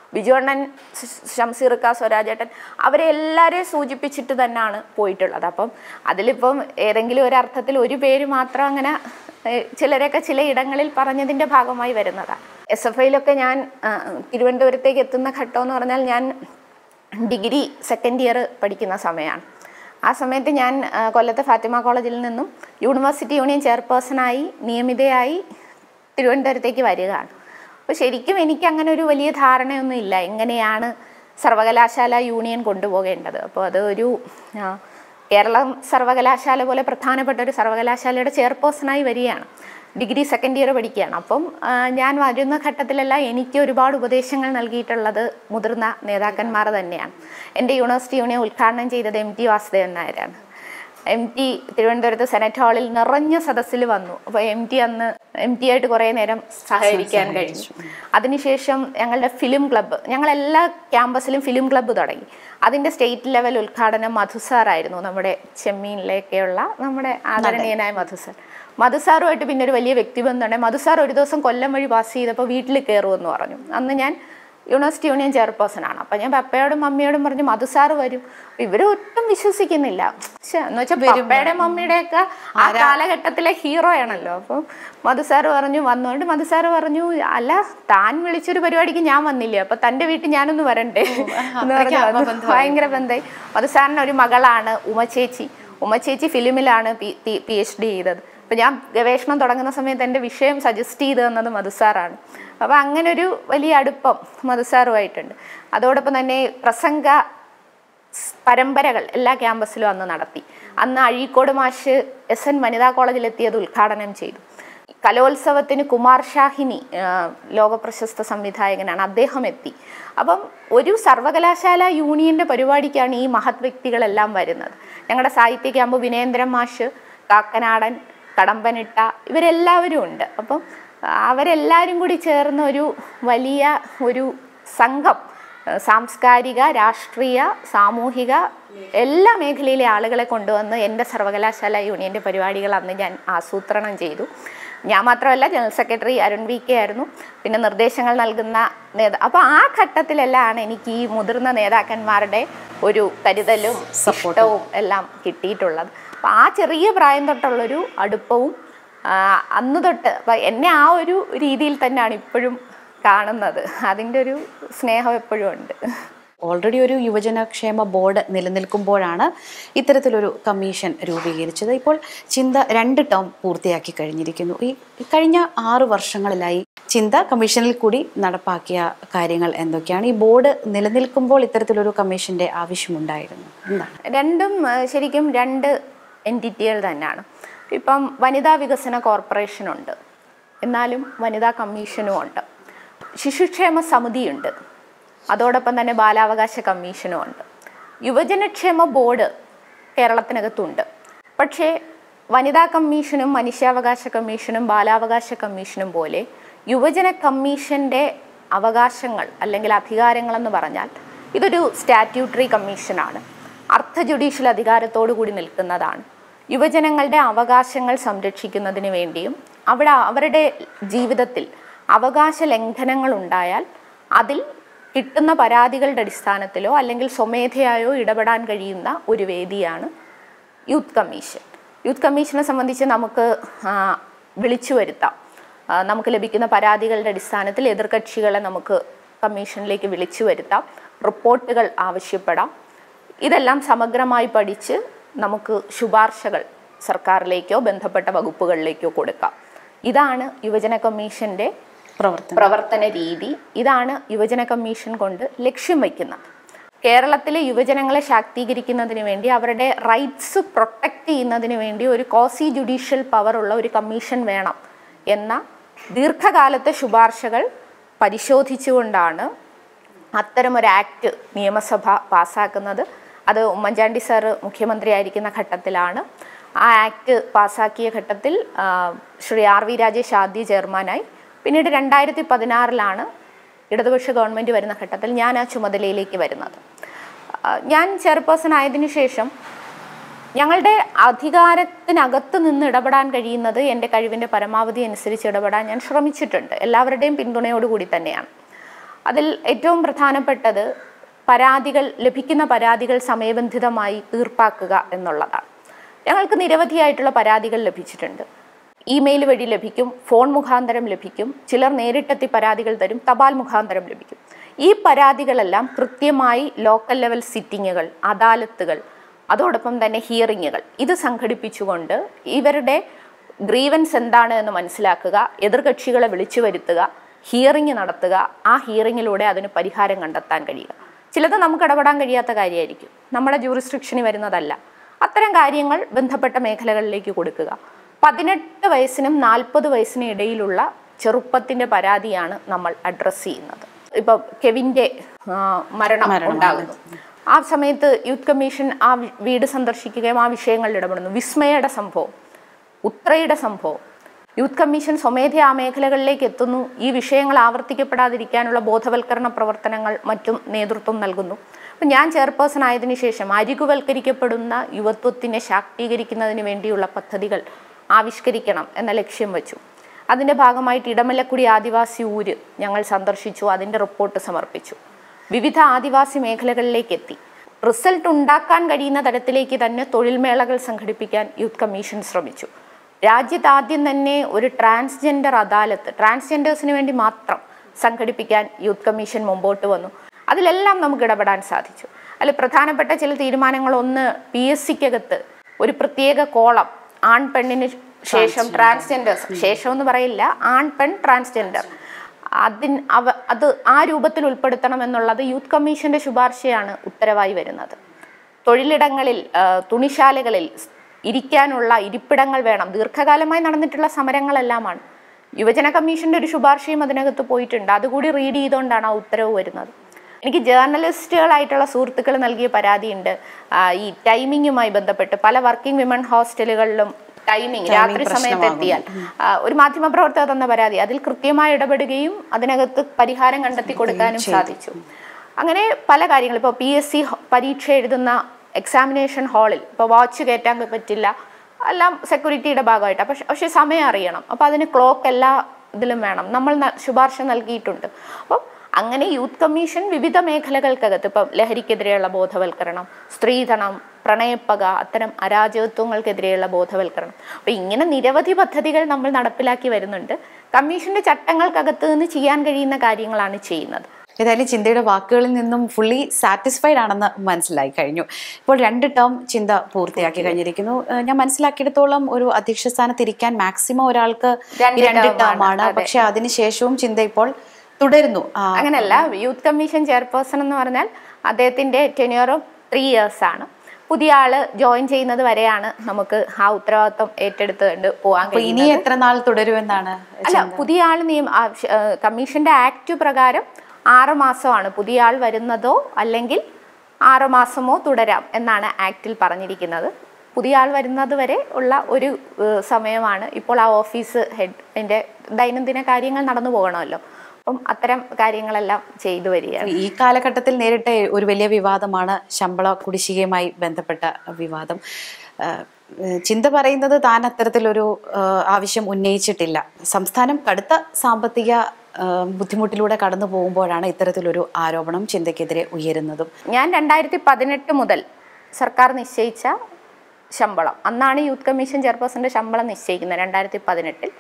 ബിജുവണ്ണൻ ഷംസീർക്ക സ്വരാജേട്ടൻ അവരെ എല്ലാവരെയും സൂചിപ്പിച്ചിട്ട് തന്നെയാണ് പോയിട്ടുള്ളത് അപ്പം അതിലിപ്പം ഏതെങ്കിലും ഒരു അർത്ഥത്തിൽ ഒരു പേര് മാത്രം അങ്ങനെ ഏഹ്, ചിലരൊക്കെ ചില ഇടങ്ങളിൽ പറഞ്ഞതിൻ്റെ ഭാഗമായി വരുന്നതാണ് എസ് എഫ് ഐയിലൊക്കെ ഞാൻ ആ, തിരുവനന്തപുരത്തേക്ക് എത്തുന്ന ഘട്ടം എന്ന് പറഞ്ഞാൽ ഞാൻ ഡിഗ്രി സെക്കൻഡ് ഇയർ പഠിക്കുന്ന സമയമാണ് ആ സമയത്ത് ഞാൻ ആ, കൊല്ലത്തെ ഫാത്തിമ കോളേജിൽ നിന്നും യൂണിവേഴ്സിറ്റി യൂണിയൻ ചെയർപേഴ്സണായി നിയമിതയായി തിരുവനന്തപുരത്തേക്ക് വരികയാണ് അപ്പോൾ ശരിക്കും എനിക്ക് അങ്ങനെ ഒരു വലിയ ധാരണയൊന്നും ഇല്ല എങ്ങനെയാണ് സർവകലാശാല യൂണിയൻ കൊണ്ടുപോകേണ്ടത് അപ്പോൾ അത് ഒരു ആ, കേരളം സർവകലാശാല പോലെ പ്രധാനപ്പെട്ട ഒരു സർവകലാശാലയുടെ ചെയർപേഴ്സണായി വരികയാണ് ഡിഗ്രി സെക്കൻഡ് ഇയർ പഠിക്കുകയാണ് അപ്പം ആ, ഞാൻ വരുന്ന ഘട്ടത്തിലെല്ലാം എനിക്ക് ഒരുപാട് ഉപദേശങ്ങൾ നൽകിയിട്ടുള്ളത് മുതിർന്ന നേതാക്കന്മാർ തന്നെയാണ് എൻ്റെ യൂണിവേഴ്സിറ്റി യൂണിയൻ ഉദ്ഘാടനം ചെയ്തത് എം ടി വാസുദേവൻ നായരാണ് എം ടി തിരുവനന്തപുരത്ത് സെനറ്റ് ഹാളിൽ നിറഞ്ഞ സദസ്സിൽ വന്നു അപ്പോൾ എം ടി അന്ന് എം ടി ആയിട്ട് കുറേ നേരം സഹകരിക്കാൻ കഴിഞ്ഞു അതിനുശേഷം ഞങ്ങളുടെ ഫിലിം ക്ലബ്ബ് ഞങ്ങൾ എല്ലാ ക്യാമ്പസിലും ഫിലിം ക്ലബ്ബ് തുടങ്ങി അതിൻ്റെ സ്റ്റേറ്റ് ലെവൽ ഉദ്ഘാടനം മധുസാറായിരുന്നു നമ്മുടെ ചെമ്മീനിലേക്കുള്ള നമ്മുടെ ആദരണീയനായ മധുസാർ മധുസാറുമായിട്ട് പിന്നെ ഒരു വലിയ വ്യക്തിബന്ധമുണ്ട് മധുസാർ ഒരു ദിവസം കൊല്ലം വഴി പാസ് ചെയ്തപ്പോൾ വീട്ടിൽ കയറുമെന്ന് പറഞ്ഞു അന്ന് ഞാൻ യൂണിവേഴ്സിറ്റി യൂണിയൻ ചെയർപേഴ്സൺ ആണ് അപ്പം ഞാൻ പപ്പയോടും മമ്മിയോടും പറഞ്ഞു മധുസാറ് വരും ഇവർ ഒട്ടും വിശ്വസിക്കുന്നില്ല ശ്ശെ, എന്ന് വെച്ചാൽ പപ്പയുടെ മമ്മിയുടെയൊക്കെ ആ കാലഘട്ടത്തിലെ ഹീറോ ആണല്ലോ അപ്പം മധുസാറ് പറഞ്ഞു വന്നുകൊണ്ട് മധുസാറ് പറഞ്ഞു അല്ല താൻ വിളിച്ചൊരു പരിപാടിക്ക് ഞാൻ വന്നില്ലേ അപ്പൊ തന്റെ വീട്ടിൽ ഞാനൊന്ന് വരണ്ടേ എന്ന് പറഞ്ഞു വന്നു. ഭയങ്കര ബന്ധമായി മധുസാറിന് ഒരു മകളാണ് ഉമചേച്ചി ഉമചേച്ചി ഫിലിമിലാണ് പി പി എച്ച് ഡി ചെയ്തത് അപ്പം ഞാൻ ഗവേഷണം തുടങ്ങുന്ന സമയത്ത് എൻ്റെ വിഷയം സജസ്റ്റ് ചെയ്ത് തന്നത് മധുസാറാണ് അപ്പോൾ അങ്ങനെ ഒരു വലിയ അടുപ്പം മധുസാറുമായിട്ടുണ്ട് അതോടൊപ്പം തന്നെ പ്രസംഗ സ് പരമ്പരകൾ എല്ലാ ക്യാമ്പസിലും അന്ന് നടത്തി അന്ന് അഴീക്കോട് മാഷ് എസ് എൻ വനിതാ കോളേജിലെത്തിയത് ഉദ്ഘാടനം ചെയ്തു കലോത്സവത്തിന് കുമാർ ഷാഹിനി ആ, ലോകപ്രശസ്ത സംവിധായകനാണ് അദ്ദേഹം എത്തി അപ്പം ഒരു സർവകലാശാല യൂണിയന്റെ പരിപാടിക്കാണ് ഈ മഹത് വ്യക്തികളെല്ലാം വരുന്നത് ഞങ്ങളുടെ സാഹിത്യ ക്യാമ്പ് വിനേന്ദ്രൻ മാഷ് കാക്കനാടൻ കടമ്പനിട്ട ഇവരെല്ലാവരും ഉണ്ട് അപ്പം അവരെല്ലാവരും കൂടി ചേർന്ന ഒരു വലിയ ഒരു സംഘം ഏഹ് സാംസ്കാരിക രാഷ്ട്രീയ സാമൂഹിക എല്ലാ മേഖലയിലെ ആളുകളെ കൊണ്ടുവന്ന് എൻ്റെ സർവകലാശാല യൂണിയൻ്റെ പരിപാടികൾ അന്ന് ഞാൻ ആസൂത്രണം ചെയ്തു ഞാൻ മാത്രമല്ല general secretary Arun V K ആയിരുന്നു പിന്നെ നിർദ്ദേശങ്ങൾ നൽകുന്ന നേതാ അപ്പോൾ ആ ഘട്ടത്തിലെല്ലാം എനിക്ക് ഈ മുതിർന്ന നേതാക്കന്മാരുടെ ഒരു കരുതലും ഇഷ്ടവും എല്ലാം കിട്ടിയിട്ടുള്ളത് അപ്പോൾ ആ ചെറിയ പ്രായം തൊട്ടുള്ളൊരു അടുപ്പവും ആ, അന്ന് തൊട്ട് അപ്പം എന്നെ ആ ഒരു രീതിയിൽ തന്നെയാണ് ഇപ്പോഴും കാണുന്നത് അതിൻ്റെ ഒരു സ്നേഹം എപ്പോഴും ഉണ്ട് ഓൾറെഡി ഒരു യുവജനക്ഷേമ ബോർഡ് നിലനിൽക്കുമ്പോഴാണ് ഇത്തരത്തിലൊരു കമ്മീഷൻ രൂപീകരിച്ചത് ഇപ്പോൾ ചിന്ത രണ്ട് ടേം പൂർത്തിയാക്കി കഴിഞ്ഞിരിക്കുന്നു ഈ കഴിഞ്ഞ ആറു വർഷങ്ങളിലായി ചിന്ത കമ്മീഷനിൽ കൂടി നടപ്പാക്കിയ കാര്യങ്ങൾ എന്തൊക്കെയാണ് ഈ ബോർഡ് നിലനിൽക്കുമ്പോൾ ഇത്തരത്തിലൊരു കമ്മീഷന്റെ ആവശ്യമുണ്ടായിരുന്നു എന്താണ് രണ്ടും ആ, ശരിക്കും രണ്ട് എൻറ്റിറ്റികൾ തന്നെയാണ് ഇപ്പം വനിതാ വികസന കോർപ്പറേഷനുണ്ട് എന്നാലും വനിതാ കമ്മീഷനും ഉണ്ട് ശിശുക്ഷേമ സമിതിയുണ്ട് അതോടൊപ്പം തന്നെ ബാലാവകാശ കമ്മീഷനും ഉണ്ട് യുവജനക്ഷേമ ബോർഡ് കേരളത്തിനകത്തുണ്ട് പക്ഷേ വനിതാ കമ്മീഷനും മനുഷ്യാവകാശ കമ്മീഷനും ബാലാവകാശ കമ്മീഷനും പോലെ യുവജന കമ്മീഷൻ്റെ അവകാശങ്ങൾ അല്ലെങ്കിൽ അധികാരങ്ങളെന്ന് പറഞ്ഞാൽ ഇതൊരു സ്റ്റാറ്റ്യൂട്ടറി കമ്മീഷനാണ് അർത്ഥ ജുഡീഷ്യൽ അധികാരത്തോടു കൂടി നിൽക്കുന്നതാണ് യുവജനങ്ങളുടെ അവകാശങ്ങൾ സംരക്ഷിക്കുന്നതിന് വേണ്ടിയും അവിടെ അവരുടെ ജീവിതത്തിൽ അവകാശ ലംഘനങ്ങൾ ഉണ്ടായാൽ അതിൽ കിട്ടുന്ന പരാതികളുടെ അടിസ്ഥാനത്തിലോ അല്ലെങ്കിൽ സ്വമേധയായോ ഇടപെടാൻ കഴിയുന്ന ഒരു വേദിയാണ് യൂത്ത് കമ്മീഷൻ യൂത്ത് കമ്മീഷനെ സംബന്ധിച്ച് നമുക്ക് ആ, വിളിച്ചു വരുത്താം ആ, നമുക്ക് ലഭിക്കുന്ന പരാതികളുടെ അടിസ്ഥാനത്തിൽ എതിർകക്ഷികളെ നമുക്ക് കമ്മീഷനിലേക്ക് വിളിച്ചു വരുത്താം റിപ്പോർട്ടുകൾ ആവശ്യപ്പെടാം ഇതെല്ലാം സമഗ്രമായി പഠിച്ച് നമുക്ക് ശുപാർശകൾ സർക്കാരിലേക്കോ ബന്ധപ്പെട്ട വകുപ്പുകളിലേക്കോ കൊടുക്കാം ഇതാണ് യുവജന കമ്മീഷന്റെ പ്രവർത്തനം പ്രവർത്തന രീതി ഇതാണ് യുവജന കമ്മീഷൻ കൊണ്ട് ലക്ഷ്യം വയ്ക്കുന്നത് കേരളത്തിലെ യുവജനങ്ങളെ ശാക്തീകരിക്കുന്നതിന് വേണ്ടി അവരുടെ റൈറ്റ്സ് പ്രൊട്ടക്റ്റ് ചെയ്യുന്നതിന് വേണ്ടി ഒരു കോസി ജുഡീഷ്യൽ പവർ ഉള്ള ഒരു കമ്മീഷൻ വേണം എന്ന ദീർഘകാലത്തെ ശുപാർശകൾ പരിശോധിച്ചുകൊണ്ടാണ് അത്തരമൊരു ആക്ട് നിയമസഭ പാസ്സാക്കുന്നത് അത് ഉമ്മൻചാണ്ടി സാറ് മുഖ്യമന്ത്രിയായിരിക്കുന്ന ഘട്ടത്തിലാണ് ആ ആക്ട് പാസ്സാക്കിയ ഘട്ടത്തിൽ ആ, ശ്രീ ആർ വി രാജേഷ് ആദ്യ ചെയർമാനായി പിന്നീട് രണ്ടായിരത്തി പതിനാറിലാണ് ഇടതുപക്ഷ ഗവൺമെൻറ് വരുന്ന ഘട്ടത്തിൽ ഞാൻ ആ ചുമതലയിലേക്ക് വരുന്നത് ആ, ഞാൻ ചെയർപേഴ്സൺ ആയതിനു ശേഷം ഞങ്ങളുടെ അധികാരത്തിനകത്ത് നിന്ന് ഇടപെടാൻ കഴിയുന്നത് എൻ്റെ കഴിവിൻ്റെ പരമാവധി അനുസരിച്ച് ഇടപെടാൻ ഞാൻ ശ്രമിച്ചിട്ടുണ്ട് എല്ലാവരുടെയും പിന്തുണയോടുകൂടി തന്നെയാണ് അതിൽ ഏറ്റവും പ്രധാനപ്പെട്ടത് പരാതികൾ ലഭിക്കുന്ന പരാതികൾ സമയബന്ധിതമായി തീർപ്പാക്കുക എന്നുള്ളതാണ് ഞങ്ങൾക്ക് നിരവധിയായിട്ടുള്ള പരാതികൾ ലഭിച്ചിട്ടുണ്ട് ഇമെയിൽ വഴി ലഭിക്കും ഫോൺ മുഖാന്തരം ലഭിക്കും ചിലർ നേരിട്ടെത്തി പരാതികൾ തരും തപാൽ മുഖാന്തരം ലഭിക്കും ഈ പരാതികളെല്ലാം കൃത്യമായി ലോക്കൽ ലെവൽ സിറ്റിങ്ങുകൾ അദാലത്തുകൾ അതോടൊപ്പം തന്നെ ഹിയറിങ്ങുകൾ ഇത് സംഘടിപ്പിച്ചുകൊണ്ട് ഇവരുടെ ഗ്രീവൻസ് എന്താണ് എന്ന് മനസ്സിലാക്കുക എതിർകക്ഷികളെ വിളിച്ചു വരുത്തുക ഹിയറിംഗ് നടത്തുക ആ ഹിയറിങ്ങിലൂടെ അതിന് പരിഹാരം കണ്ടെത്താൻ കഴിയുക ചിലത് നമുക്ക് ഇടപെടാൻ കഴിയാത്ത കാര്യമായിരിക്കും നമ്മുടെ ജൂറിസ്ട്രിക്ഷന് വരുന്നതല്ല അത്തരം കാര്യങ്ങൾ ബന്ധപ്പെട്ട മേഖലകളിലേക്ക് കൊടുക്കുക പതിനെട്ട് വയസ്സിനും നാൽപ്പത് വയസ്സിനും ഇടയിലുള്ള ചെറുപ്പത്തിന്റെ പരാതിയാണ് നമ്മൾ അഡ്രസ്സ് ചെയ്യുന്നത് ഇപ്പൊ കെവിന്റെ ആ, മരണം ഉണ്ടാകുന്നു ആ സമയത്ത് യൂത്ത് കമ്മീഷൻ ആ വി- വീട് സന്ദർശിക്കുകയും ആ വിഷയങ്ങളിൽ ഇടപെടുന്നു വിസ്മയയുടെ സംഭവം ഉത്രയുടെ സംഭവം യൂത്ത് കമ്മീഷൻ സ്വമേധ ആ മേഖലകളിലേക്ക് എത്തുന്നു ഈ വിഷയങ്ങൾ ആവർത്തിക്കപ്പെടാതിരിക്കാനുള്ള ബോധവൽക്കരണ പ്രവർത്തനങ്ങൾ മറ്റും നേതൃത്വം നൽകുന്നു അപ്പം ഞാൻ ചെയർപേഴ്സൺ ആയതിനു ശേഷം അരികുവൽക്കരിക്കപ്പെടുന്ന യുവത്വത്തിനെ ശാക്തീകരിക്കുന്നതിന് വേണ്ടിയുള്ള പദ്ധതികൾ ആവിഷ്കരിക്കണം എന്ന ലക്ഷ്യം വെച്ചു അതിൻ്റെ ഭാഗമായിട്ട് ഇടമലക്കുടി ആദിവാസി ഊര് ഞങ്ങൾ സന്ദർശിച്ചു അതിൻ്റെ റിപ്പോർട്ട് സമർപ്പിച്ചു വിവിധ ആദിവാസി മേഖലകളിലേക്ക് എത്തി റിസൾട്ട് ഉണ്ടാക്കാൻ കഴിയുന്ന തരത്തിലേക്ക് തന്നെ തൊഴിൽ മേളകൾ സംഘടിപ്പിക്കാൻ യൂത്ത് കമ്മീഷൻ ശ്രമിച്ചു രാജ്യത്ത് ആദ്യം തന്നെ ഒരു ട്രാൻസ്ജെൻഡർ അദാലത്ത് ട്രാൻസ്ജെൻഡേഴ്സിന് വേണ്ടി മാത്രം സംഘടിപ്പിക്കാൻ യൂത്ത് കമ്മീഷൻ മുമ്പോട്ട് വന്നു അതിലെല്ലാം നമുക്ക് ഇടപെടാൻ സാധിച്ചു അതിൽ പ്രധാനപ്പെട്ട ചില തീരുമാനങ്ങൾ ഒന്ന് പി എസ് സിക്കകത്ത് ഒരു പ്രത്യേക കോളം ആൺ പെണ്ണിന് ശേഷം ട്രാൻസ്ജെൻഡേഴ്സ് ശേഷം എന്ന് പറയില്ല ആൺ പെൺ ട്രാൻസ്ജെൻഡർ അതിൻ അവ അത് ആ രൂപത്തിൽ ഉൾപ്പെടുത്തണം എന്നുള്ളത് യൂത്ത് കമ്മീഷന്റെ ശുപാർശയാണ് ഉത്തരവായി വരുന്നത് തൊഴിലിടങ്ങളിൽ ആ, തുണിശാലകളിൽ സ് ഇരിക്കാനുള്ള ഇരിപ്പിടങ്ങൾ വേണം ദീർഘകാലമായി നടന്നിട്ടുള്ള സമരങ്ങളെല്ലാമാണ് യുവജന കമ്മീഷന്റെ ഒരു ശുപാർശയും അതിനകത്ത് പോയിട്ടുണ്ട് അതുകൂടി റീഡ് ചെയ്തുകൊണ്ടാണ് ആ ഉത്തരവ് വരുന്നത് എനിക്ക് ജേർണലിസ്റ്റുകളായിട്ടുള്ള സുഹൃത്തുക്കൾ നൽകിയ പരാതിയുണ്ട് ആ, ഈ ടൈമിങ്ങുമായി ബന്ധപ്പെട്ട് പല വർക്കിംഗ് വിമൺ ഹോസ്റ്റലുകളിലും ടൈമിംഗ് രാത്രി സമയത്ത് എത്തിയാൽ ആ, ഒരു മാധ്യമപ്രവർത്തക തന്ന പരാതി അതിൽ കൃത്യമായി ഇടപെടുകയും അതിനകത്ത് പരിഹാരം കണ്ടെത്തി കൊടുക്കാനും സാധിച്ചു അങ്ങനെ പല കാര്യങ്ങൾ ഇപ്പോൾ പി എസ് സി പരീക്ഷ എഴുതുന്ന എക്സാമിനേഷൻ ഹാളിൽ ഇപ്പോൾ വാച്ച് കയറ്റാൻ പറ്റില്ല എല്ലാം സെക്യൂരിറ്റിയുടെ ഭാഗമായിട്ടാണ് പക്ഷെ പക്ഷേ സമയം അറിയണം അപ്പോൾ അതിന് ക്ലോക്ക് എല്ലാ ഇതിലും വേണം നമ്മൾ ന- ശുപാർശ നൽകിയിട്ടുണ്ട് അപ്പം അങ്ങനെ യൂത്ത് കമ്മീഷൻ വിവിധ മേഖലകൾക്കകത്ത് ഇപ്പം ലഹരിക്കെതിരെയുള്ള ബോധവൽക്കരണം സ്ത്രീധനം പ്രണയപ്പക അത്തരം അരാജകത്വങ്ങൾക്കെതിരെയുള്ള ബോധവൽക്കരണം അപ്പം ഇങ്ങനെ നിരവധി പദ്ധതികൾ നമ്മൾ നടപ്പിലാക്കി വരുന്നുണ്ട് കമ്മീഷന്റെ ചട്ടങ്ങൾക്കകത്ത് നിന്ന് ചെയ്യാൻ കഴിയുന്ന കാര്യങ്ങളാണ് ചെയ്യുന്നത് ഏതായാലും ചിന്തയുടെ വാക്കുകളിൽ നിന്നും ഫുള്ളി സാറ്റിസ്ഫൈഡ് ആണെന്ന് മനസ്സിലായി കഴിഞ്ഞു ഇപ്പോൾ രണ്ട് ടേം ചിന്ത പൂർത്തിയാക്കി കഴിഞ്ഞിരിക്കുന്നു ഏഹ് ഞാൻ മനസ്സിലാക്കിയിടത്തോളം ഒരു അധ്യക്ഷ സ്ഥാനത്ത് ഇരിക്കാൻ മാക്സിമം ഒരാൾക്ക് രണ്ട് ഈ രണ്ട് term ടേം ആണ്, ആണ് പക്ഷെ അതിനുശേഷവും ചിന്ത ഇപ്പോൾ തുടരുന്നു ആ, അങ്ങനെയല്ല യൂത്ത് കമ്മീഷൻ ചെയർപേഴ്സൺ എന്ന് പറഞ്ഞാൽ അദ്ദേഹത്തിന്റെ ടെന്യൂറും ത്രീ ഇയേഴ്സ് ആണ് പുതിയ ആള് ജോയിൻ ചെയ്യുന്നത് വരെയാണ് നമുക്ക് ആ ഉത്തരവാദിത്വം ഏറ്റെടുത്തുകൊണ്ട് പോകാൻ അപ്പൊ ഇനി കഴിയുന്നത് എത്ര നാൾ തുടരുമെന്നാണ് അല്ല പുതിയ ആൾ നിയമ ആ, ഷ- ഏഹ് കമ്മീഷന്റെ ആക്ട് പ്രകാരം ആറ് മാസമാണ് പുതിയ ആൾ വരുന്നതോ അല്ലെങ്കിൽ ആറ് മാസമോ തുടരാം എന്നാണ് ആക്ടിൽ പറഞ്ഞിരിക്കുന്നത് പുതിയ ആൾ വരുന്നത് വരെ ഉള്ള ഒരു ഏഹ് സമയമാണ് ഇപ്പോൾ ആ ഓഫീസ് ഹെഡ് അതിൻ്റെ ദൈനംദിന കാര്യങ്ങൾ നടന്നു പോകണമല്ലോ അപ്പം അത്തരം കാര്യങ്ങളെല്ലാം ചെയ്തു വരികയാണ് ഈ കാലഘട്ടത്തിൽ നേരിട്ട ഒരു വലിയ വിവാദമാണ് ശമ്പള കുടിശ്ശികയുമായി ബന്ധപ്പെട്ട വിവാദം ആഹ് ഏഹ് ചിന്ത പറയുന്നത് താൻ അത്തരത്തിലൊരു ആഹ് ആവശ്യം ഉന്നയിച്ചിട്ടില്ല സംസ്ഥാനം കടുത്ത സാമ്പത്തിക ആഹ് ബുദ്ധിമുട്ടിലൂടെ കടന്നു പോകുമ്പോഴാണ് ഇത്തരത്തിലൊരു ആരോപണം ചിന്തയ്ക്കെതിരെ ഉയരുന്നതും ഞാൻ രണ്ടായിരത്തി പതിനെട്ട് മുതൽ സർക്കാർ നിശ്ചയിച്ച ശമ്പളം അന്നാണ് യൂത്ത് കമ്മീഷൻ ചെയർപേഴ്സന്റെ ശമ്പളം നിശ്ചയിക്കുന്നത് രണ്ടായിരത്തി പതിനെട്ടിൽ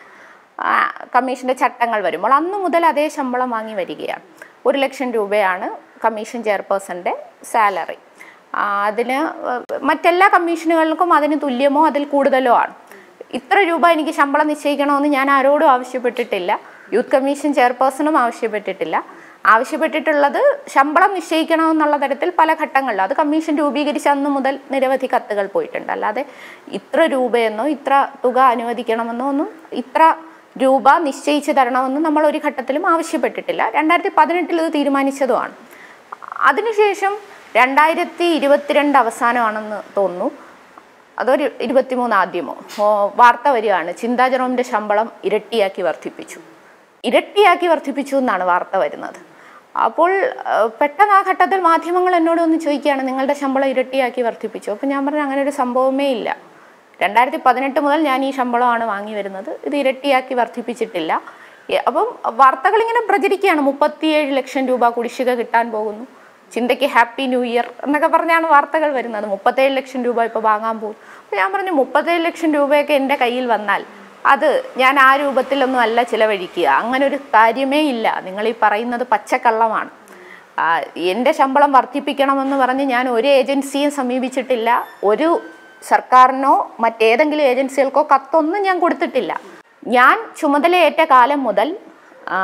കമ്മീഷന്റെ ചട്ടങ്ങൾ വരുമ്പോൾ അന്ന് മുതൽ അതേ ശമ്പളം വാങ്ങി വരികയാണ് ഒരു ലക്ഷം രൂപയാണ് കമ്മീഷൻ ചെയർപേഴ്സന്റെ സാലറി അതിന് മറ്റെല്ലാ കമ്മീഷനുകൾക്കും അതിന് തുല്യമോ അതിൽ കൂടുതലോ ആണ് ഇത്ര രൂപ എനിക്ക് ശമ്പളം നിശ്ചയിക്കണമെന്ന് ഞാൻ ആരോടും ആവശ്യപ്പെട്ടിട്ടില്ല യൂത്ത് കമ്മീഷൻ ചെയർപേഴ്സണും ആവശ്യപ്പെട്ടിട്ടില്ല ആവശ്യപ്പെട്ടിട്ടുള്ളത് ശമ്പളം നിശ്ചയിക്കണമെന്നുള്ള തരത്തിൽ പല ഘട്ടങ്ങളിലും അത് കമ്മീഷൻ രൂപീകരിച്ച അന്ന് മുതൽ നിരവധി കത്തുകൾ പോയിട്ടുണ്ട് അല്ലാതെ ഇത്ര രൂപയെന്നോ ഇത്ര തുക അനുവദിക്കണമെന്നോ ഒന്നും ഇത്ര രൂപ നിശ്ചയിച്ചു തരണമെന്നും നമ്മൾ ഒരു ഘട്ടത്തിലും ആവശ്യപ്പെട്ടിട്ടില്ല രണ്ടായിരത്തി പതിനെട്ടിൽ ഇത് തീരുമാനിച്ചതുമാണ് അതിനുശേഷം രണ്ടായിരത്തി ഇരുപത്തിരണ്ട് അവസാനമാണെന്ന് തോന്നുന്നു അതൊരു ഇരുപത്തിമൂന്ന് ആദ്യമോ ഓ, വാർത്ത വരികയാണ് ചിന്താ ജെറോമിന്റെ ശമ്പളം ഇരട്ടിയാക്കി വർദ്ധിപ്പിച്ചു ഇരട്ടിയാക്കി വർദ്ധിപ്പിച്ചു എന്നാണ് വാർത്ത വരുന്നത് അപ്പോൾ ആ, പെട്ടെന്ന് ആ ഘട്ടത്തിൽ മാധ്യമങ്ങൾ എന്നോട് ഒന്ന് ചോദിക്കുകയാണ് നിങ്ങളുടെ ശമ്പളം ഇരട്ടിയാക്കി വർദ്ധിപ്പിച്ചു അപ്പോൾ ഞാൻ പറഞ്ഞു അങ്ങനെ ഒരു സംഭവമേ ഇല്ല രണ്ടായിരത്തി പതിനെട്ട് മുതൽ ഞാൻ ഈ ശമ്പളമാണ് വാങ്ങി വരുന്നത് ഇത് ഇരട്ടിയാക്കി വർദ്ധിപ്പിച്ചിട്ടില്ല എ- അപ്പം വാർത്തകൾ ഇങ്ങനെ പ്രചരിക്കുകയാണ് മുപ്പത്തിയേഴ് ലക്ഷം രൂപ കുടിശ്ശിക കിട്ടാൻ പോകുന്നു ചിന്തയ്ക്ക് ഹാപ്പി ന്യൂ ഇയർ എന്നൊക്കെ പറഞ്ഞാണ് വാർത്തകൾ വരുന്നത് മുപ്പത്തേഴ് ലക്ഷം രൂപ ഇപ്പോൾ വാങ്ങാൻ പോകും അപ്പോൾ ഞാൻ പറഞ്ഞു മുപ്പത്തേഴ് ലക്ഷം രൂപയൊക്കെ എൻ്റെ കയ്യിൽ വന്നാൽ അത് ഞാൻ ആ രൂപത്തിലൊന്നും അല്ല ചിലവഴിക്കുക അങ്ങനെ ഒരു കാര്യമേ ഇല്ല നിങ്ങൾ ഈ പറയുന്നത് പച്ചക്കള്ളമാണ് ആ, എൻ്റെ ശമ്പളം വർദ്ധിപ്പിക്കണമെന്ന് പറഞ്ഞ് ഞാൻ ഒരു ഏജൻസിയും സമീപിച്ചിട്ടില്ല ഒരു സർക്കാരിനോ മറ്റേതെങ്കിലും ഏജൻസികൾക്കോ കത്തൊന്നും ഞാൻ കൊടുത്തിട്ടില്ല ഞാൻ ചുമതലയേറ്റ കാലം മുതൽ ആ,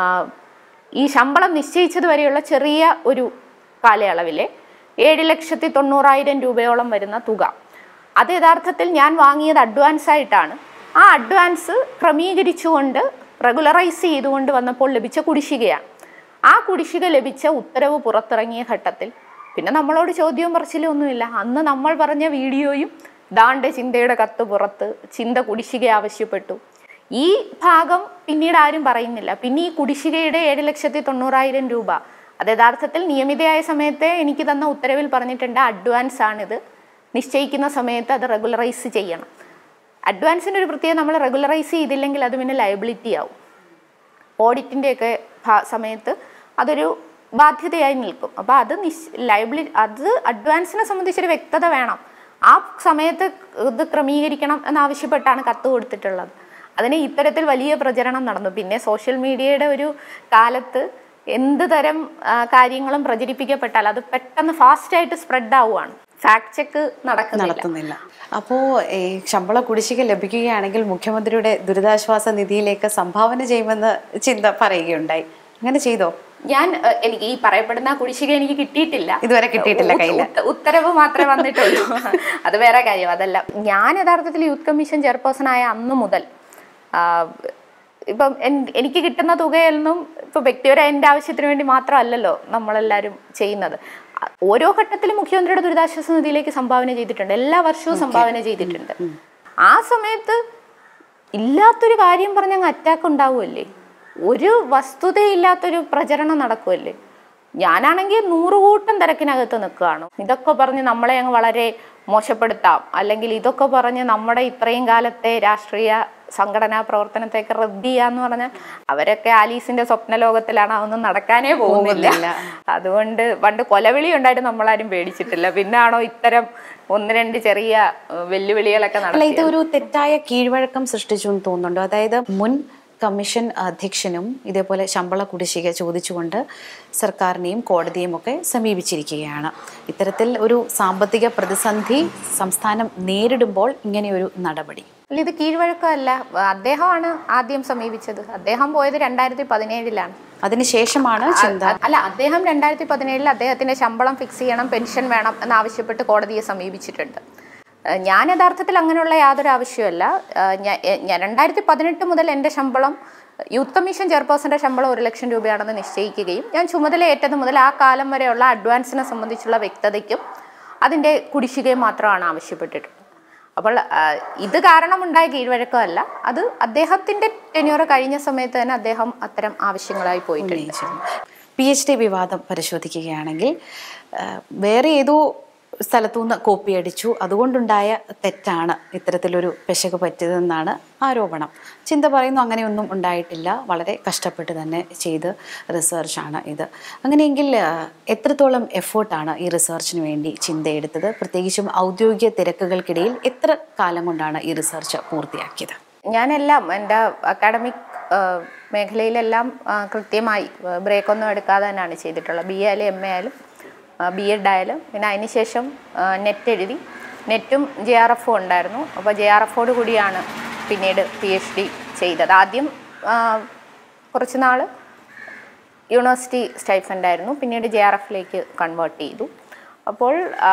ഈ ശമ്പളം നിശ്ചയിച്ചത് വരെയുള്ള ചെറിയ ഒരു കാലയളവിലെ ഏഴ് ലക്ഷത്തി തൊണ്ണൂറായിരം രൂപയോളം വരുന്ന തുക അത് യഥാർത്ഥത്തിൽ ഞാൻ വാങ്ങിയത് അഡ്വാൻസ് ആയിട്ടാണ് ആ അഡ്വാൻസ് ക്രമീകരിച്ചുകൊണ്ട് റെഗുലറൈസ് ചെയ്തുകൊണ്ട് വന്നപ്പോൾ ലഭിച്ച കുടിശ്ശികയാണ് ആ കുടിശ്ശിക ലഭിച്ച ഉത്തരവ് പുറത്തിറങ്ങിയ ഘട്ടത്തിൽ പിന്നെ നമ്മളോട് ചോദ്യവും പറച്ചിലും ഒന്നുമില്ല അന്ന് നമ്മൾ പറഞ്ഞ വീഡിയോയും ദാണ്ടെ ചിന്തയുടെ കത്ത് പുറത്ത് ചിന്ത കുടിശ്ശിക ആവശ്യപ്പെട്ടു ഈ ഭാഗം പിന്നീട് ആരും പറയുന്നില്ല പിന്നെ ഈ കുടിശ്ശികയുടെ ഏഴ് ലക്ഷത്തി തൊണ്ണൂറായിരം രൂപ അത് യഥാർത്ഥത്തിൽ നിയമിതയായ സമയത്തെ എനിക്ക് തന്ന ഉത്തരവിൽ പറഞ്ഞിട്ടുണ്ട് അഡ്വാൻസ് ആണിത് നിശ്ചയിക്കുന്ന സമയത്ത് അത് റെഗുലറൈസ് ചെയ്യണം അഡ്വാൻസിൻ്റെ ഒരു പ്രത്യേകം നമ്മൾ റെഗുലറൈസ് ചെയ്തില്ലെങ്കിൽ അത് പിന്നെ ലയബിലിറ്റി ആവും ഓഡിറ്റിൻ്റെയൊക്കെ സമയത്ത് അതൊരു ബാധ്യതയായി നിൽക്കും അപ്പോൾ അത് നിശ് ലയബിലിറ്റി അത് അഡ്വാൻസിനെ സംബന്ധിച്ചൊരു വ്യക്തത വേണം ആ സമയത്ത് ഇത് ക്രമീകരിക്കണം എന്നാവശ്യപ്പെട്ടാണ് കത്ത് കൊടുത്തിട്ടുള്ളത് അതിന് ഇത്തരത്തിൽ വലിയ പ്രചരണം നടന്നു പിന്നെ സോഷ്യൽ മീഡിയയുടെ ഒരു കാലത്ത് എന്ത് തരം ആ, കാര്യങ്ങളും പ്രചരിപ്പിക്കപ്പെട്ടാൽ അത് പെട്ടെന്ന് ഫാസ്റ്റായിട്ട് സ്പ്രെഡ് ആവുകയാണ് ഫാക്ട് ചെക്ക് നടക്കുന്നില്ല നടത്തുന്നില്ല അപ്പോൾ ഈ ശമ്പള കുടിശ്ശിക ലഭിക്കുകയാണെങ്കിൽ മുഖ്യമന്ത്രിയുടെ ദുരിതാശ്വാസ നിധിയിലേക്ക് സംഭാവന ചെയ്യുമെന്ന് ചിന്ത പറയുകയുണ്ടായി അങ്ങനെ ചെയ്തോ ഞാൻ ഏഹ്, എനിക്ക് ഈ പറയപ്പെടുന്ന കുടിശ്ശിക എനിക്ക് കിട്ടിയിട്ടില്ല ഇതുവരെ കിട്ടിയിട്ടില്ല ഉത്ത- കയ്യില്. ഉത്ത- ഉത്തരവ് മാത്രമേ വന്നിട്ടുള്ളൂ അത് വേറെ കാര്യം അതല്ല ഞാൻ യഥാർത്ഥത്തിൽ യൂത്ത് കമ്മീഷൻ ചെയർപേഴ്സൺ ആയ അന്ന് മുതൽ ആ, ഇപ്പം എൻ- എനിക്ക് കിട്ടുന്ന തുകയൊന്നും ഇപ്പൊ വ്യക്തിപരമായ എൻ്റെ ആവശ്യത്തിന് വേണ്ടി മാത്രമല്ലല്ലോ നമ്മളെല്ലാവരും ചെയ്യുന്നത് ആ, ഓരോ ഘട്ടത്തിലും മുഖ്യമന്ത്രിയുടെ ദുരിതാശ്വാസ നിധിയിലേക്ക് സംഭാവന ചെയ്തിട്ടുണ്ട് എല്ലാ വർഷവും സംഭാവന ചെയ്തിട്ടുണ്ട് ആ സമയത്ത് ഇല്ലാത്തൊരു കാര്യം പറഞ്ഞ് അങ്ങ് അറ്റാക്ക് ഉണ്ടാവുമല്ലേ ഒരു വസ്തുതയില്ലാത്തൊരു പ്രചരണം നടക്കുമല്ലേ ഞാനാണെങ്കിൽ നൂറുകൂട്ടം തിരക്കിനകത്ത് നിൽക്കുകയാണ് ഇതൊക്കെ പറഞ്ഞ് നമ്മളെ അങ്ങ് വളരെ മോശപ്പെടുത്താം അല്ലെങ്കിൽ ഇതൊക്കെ പറഞ്ഞ് നമ്മുടെ ഇത്രയും കാലത്തെ രാഷ്ട്രീയ സംഘടനാ പ്രവർത്തനത്തെയൊക്കെ റദ്ദ് ചെയ്യാന്ന് പറഞ്ഞാൽ അവരൊക്കെ ആലീസിന്റെ സ്വപ്ന ലോകത്തിലാണ് അതൊന്നും നടക്കാനേ പോകുന്നില്ല പോകുന്നില്ല. അതുകൊണ്ട് പണ്ട് കൊലവിളി ഉണ്ടായിട്ട് നമ്മളാരും പേടിച്ചിട്ടില്ല പിന്നാണോ ഇത്തരം ഒന്ന് രണ്ട് ചെറിയ ഏഹ്, വെല്ലുവിളികളൊക്കെ അല്ല നടത്തി ഇത് ഒരു തെറ്റായ കീഴ്വഴക്കം സൃഷ്ടിച്ചു എന്ന് തോന്നുന്നുണ്ടോ അതായത് മുൻ കമ്മീഷൻ അധ്യക്ഷനും ഇതേപോലെ ശമ്പള കുടിശ്ശിക ചോദിച്ചുകൊണ്ട് സർക്കാരിനെയും കോടതിയും ഒക്കെ സമീപിച്ചിരിക്കുകയാണ് ഇത്തരത്തിൽ ഒരു സാമ്പത്തിക പ്രതിസന്ധി സംസ്ഥാനം നേരിടുമ്പോൾ ഇങ്ങനെയൊരു നടപടി അല്ല ഇത് കീഴ്വഴക്കമല്ല അദ്ദേഹമാണ് ആദ്യം സമീപിച്ചത് അദ്ദേഹം പോയത് രണ്ടായിരത്തി പതിനേഴിലാണ് അതിനുശേഷമാണ് ചിന്ത അല്ല അദ്ദേഹം രണ്ടായിരത്തി പതിനേഴിൽ അദ്ദേഹത്തിന്റെ ശമ്പളം ഫിക്സ് ചെയ്യണം പെൻഷൻ വേണം എന്നാവശ്യപ്പെട്ട് കോടതിയെ സമീപിച്ചിട്ടുണ്ട് ഏഹ് ഞാൻ യഥാർത്ഥത്തിൽ അങ്ങനെയുള്ള യാതൊരു ആവശ്യമല്ല ഏഹ് ഞാൻ എ- ഞാൻ രണ്ടായിരത്തി പതിനെട്ട് മുതൽ എൻ്റെ ശമ്പളം യൂത്ത് കമ്മീഷൻ ചെയർപേഴ്സന്റെ ശമ്പളം ഒരു ലക്ഷം രൂപയാണെന്ന് നിശ്ചയിക്കുകയും ഞാൻ ചുമതലയേറ്റത് മുതൽ ആ കാലം വരെയുള്ള അഡ്വാൻസിനെ സംബന്ധിച്ചുള്ള വ്യക്തതയ്ക്കും അതിൻ്റെ കുടിശ്ശികയും മാത്രമാണ് ആവശ്യപ്പെട്ടിട്ടുള്ളത് അപ്പോൾ ആ, ഇത് കാരണമുണ്ടായ കീഴ്വഴക്കമല്ല അത് അദ്ദേഹത്തിന്റെ ടെന്യൂർ കഴിഞ്ഞ സമയത്ത് തന്നെ അദ്ദേഹം അത്തരം ആവശ്യങ്ങളായി പോയിട്ടുണ്ട് ഉന്നയിച്ചിരുന്നു പി എച്ച് ഡി വിവാദം പരിശോധിക്കുകയാണെങ്കിൽ ആ, വേറെ ഏതോ സ്ഥലത്തുനിന്ന് കോപ്പി അടിച്ചു അതുകൊണ്ടുണ്ടായ തെറ്റാണ് ഇത്തരത്തിലൊരു പെശക് പറ്റിയതെന്നാണ് ആരോപണം ചിന്ത പറയുന്നു അങ്ങനെയൊന്നും ഉണ്ടായിട്ടില്ല വളരെ കഷ്ടപ്പെട്ട് തന്നെ ചെയ്ത് റിസർച്ചാണ് ഇത് അങ്ങനെയെങ്കിൽ ആ, എത്രത്തോളം എഫേർട്ടാണ് ഈ റിസർച്ചിന് വേണ്ടി ചിന്തയെടുത്തത് പ്രത്യേകിച്ചും ഔദ്യോഗിക തിരക്കുകൾക്കിടയിൽ എത്ര കാലം കൊണ്ടാണ് ഈ റിസർച്ച് പൂർത്തിയാക്കിയത് ഞാനെല്ലാം എൻ്റെ അക്കാഡമിക് മേഖലയിലെല്ലാം ആ, കൃത്യമായി ബ്രേക്കൊന്നും എടുക്കാതെ തന്നെയാണ് ചെയ്തിട്ടുള്ളത് ബി എ ആയാലും എം എ ആയാലും ബി എഡ് ആയാലും പിന്നെ അതിനുശേഷം നെറ്റ് എഴുതി നെറ്റും ജെ ആർ എഫും ഉണ്ടായിരുന്നു അപ്പോൾ ജെ ആർ എഫോട് കൂടിയാണ് പിന്നീട് പി എച്ച് ഡി ചെയ്തത് ആദ്യം ആ, കുറച്ച് നാൾ യൂണിവേഴ്സിറ്റി സ്റ്റൈഫൻ്റ് ആയിരുന്നു പിന്നീട് ജെ ആർ എഫിലേക്ക് കൺവേർട്ട് ചെയ്തു അപ്പോൾ ആ,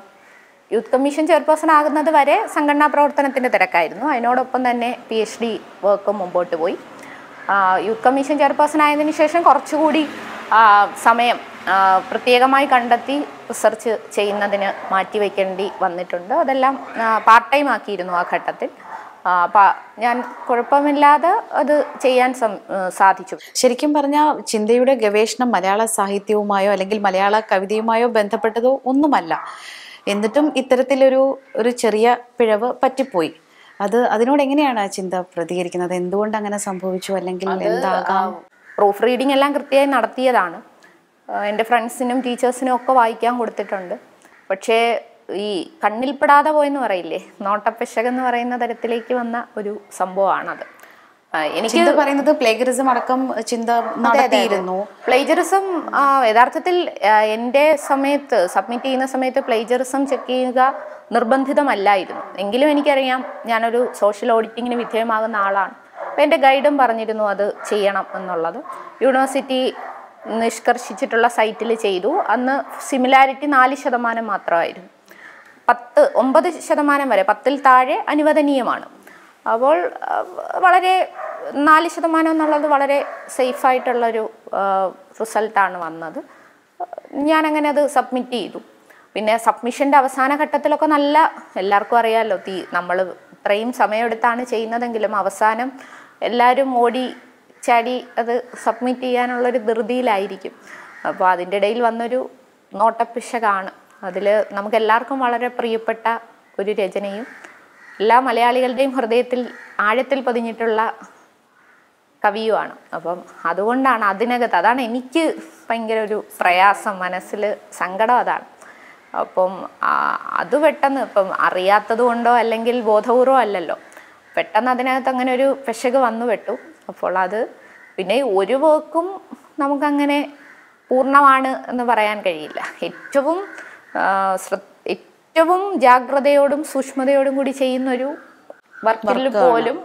യൂത്ത് കമ്മീഷൻ ചെയർപേഴ്സൺ ആകുന്നത് വരെ സംഘടനാ പ്രവർത്തനത്തിൻ്റെ തിരക്കായിരുന്നു അതിനോടൊപ്പം തന്നെ പി എച്ച് ഡി വർക്കും മുമ്പോട്ട് പോയി ആ, യൂത്ത് കമ്മീഷൻ ചെയർപേഴ്സൺ ആയതിനു ശേഷം കുറച്ചുകൂടി ആ, സമയം ആ, പ്രത്യേകമായി കണ്ടെത്തി റിസർച്ച് ചെയ്യുന്നതിന് മാറ്റിവെക്കേണ്ടി വന്നിട്ടുണ്ട് അതെല്ലാം പാർട്ട് ടൈം ആക്കിയിരുന്നു ആ ഘട്ടത്തിൽ ആ, പ- ഞാൻ കുഴപ്പമില്ലാതെ അത് ചെയ്യാൻ സം- സാധിച്ചു ശരിക്കും പറഞ്ഞാൽ ചിന്തയുടെ ഗവേഷണം മലയാള സാഹിത്യവുമായോ അല്ലെങ്കിൽ മലയാള കവിതയുമായോ ബന്ധപ്പെട്ടതോ ഒന്നുമല്ല എന്നിട്ടും ഇത്തരത്തിലൊരു ഒരു ചെറിയ പിഴവ് പറ്റിപ്പോയി അത് അതിനോട് എങ്ങനെയാണ് ആ ചിന്ത പ്രതികരിക്കുന്നത് എന്തുകൊണ്ട് അങ്ങനെ സംഭവിച്ചു അല്ലെങ്കിൽ എന്താകാം പ്രൂഫ് റീഡിംഗ് എല്ലാം കൃത്യമായി നടത്തിയതാണ് ആ, എൻ്റെ ഫ്രണ്ട്സിനും ടീച്ചേഴ്സിനും ഒക്കെ വായിക്കാൻ കൊടുത്തിട്ടുണ്ട് പക്ഷേ ഈ കണ്ണിൽപ്പെടാതെ പോയെന്ന് പറയില്ലേ നോട്ടപ്പെശക് എന്ന് പറയുന്ന തരത്തിലേക്ക് വന്ന ഒരു സംഭവമാണത് ആ, എനിക്ക് ചിന്ത പറയുന്നത് പ്ലേഗറിസം അടക്കം ചിന്ത നടത്തിയിരുന്നു പ്ലേജറിസം യഥാർത്ഥത്തിൽ ആ, എൻ്റെ സമയത്ത് സബ്മിറ്റ് ചെയ്യുന്ന സമയത്ത് പ്ലേജറിസം ചെക്ക് ചെയ്യുക നിർബന്ധിതമല്ലായിരുന്നു എങ്കിലും എനിക്കറിയാം ഞാനൊരു സോഷ്യൽ ഓഡിറ്റിങ്ങിന് വിധേയമാകുന്ന ആളാണ് അപ്പോൾ എൻ്റെ ഗൈഡും പറഞ്ഞിരുന്നു അത് ചെയ്യണം എന്നുള്ളത് യൂണിവേഴ്സിറ്റി നിഷ്കർഷിച്ചിട്ടുള്ള സൈറ്റിൽ ചെയ്തു അന്ന് സിമിലാരിറ്റി നാല് ശതമാനം മാത്രമായിരുന്നു പത്ത് ഒമ്പത് ശതമാനം വരെ പത്തിൽ താഴെ അനുവദനീയമാണ് അപ്പോൾ ആ, വളരെ നാല് ശതമാനം എന്നുള്ളത് വളരെ സേഫായിട്ടുള്ളൊരു റിസൾട്ടാണ് വന്നത് ഞാനങ്ങനെ അത് സബ്മിറ്റ് ചെയ്തു പിന്നെ സബ്മിഷൻ്റെ അവസാന ഘട്ടത്തിലൊക്കെ നല്ല എല്ലാവർക്കും അറിയാമല്ലോ തീ നമ്മൾ ഇത്രയും സമയമെടുത്താണ് ചെയ്യുന്നതെങ്കിലും അവസാനം എല്ലാവരും ഓടി ചാടി അത് സബ്മിറ്റ് ചെയ്യാനുള്ളൊരു ധൃതിയിലായിരിക്കും അപ്പോൾ അതിൻ്റെ ഇടയിൽ വന്നൊരു നോട്ടപ്പിശകാണ് അതിൽ നമുക്ക് എല്ലാവർക്കും വളരെ പ്രിയപ്പെട്ട ഒരു രചനയും എല്ലാ മലയാളികളുടെയും ഹൃദയത്തിൽ ആഴത്തിൽ പതിഞ്ഞിട്ടുള്ള കവിയുമാണ് അപ്പം അതുകൊണ്ടാണ് അതിനകത്ത് അതാണ് എനിക്ക് ഭയങ്കര ഒരു പ്രയാസം മനസ്സിൽ സങ്കടം അതാണ് അപ്പം ആ, അത് പെട്ടെന്ന് ഇപ്പം അറിയാത്തത് കൊണ്ടോ അല്ലെങ്കിൽ ബോധപൂർവം അല്ലല്ലോ പെട്ടെന്ന് അതിനകത്ത് അങ്ങനെ ഒരു പെശക് വന്നു പെട്ടു അപ്പോൾ അത് പിന്നെ ഒരു വർക്കും നമുക്കങ്ങനെ പൂർണ്ണമാണ് എന്ന് പറയാൻ കഴിയില്ല ഏറ്റവും ആ, ശ്ര- ഏറ്റവും ജാഗ്രതയോടും സൂക്ഷ്മതയോടും കൂടി ചെയ്യുന്നൊരു വർക്കിൽ പോലും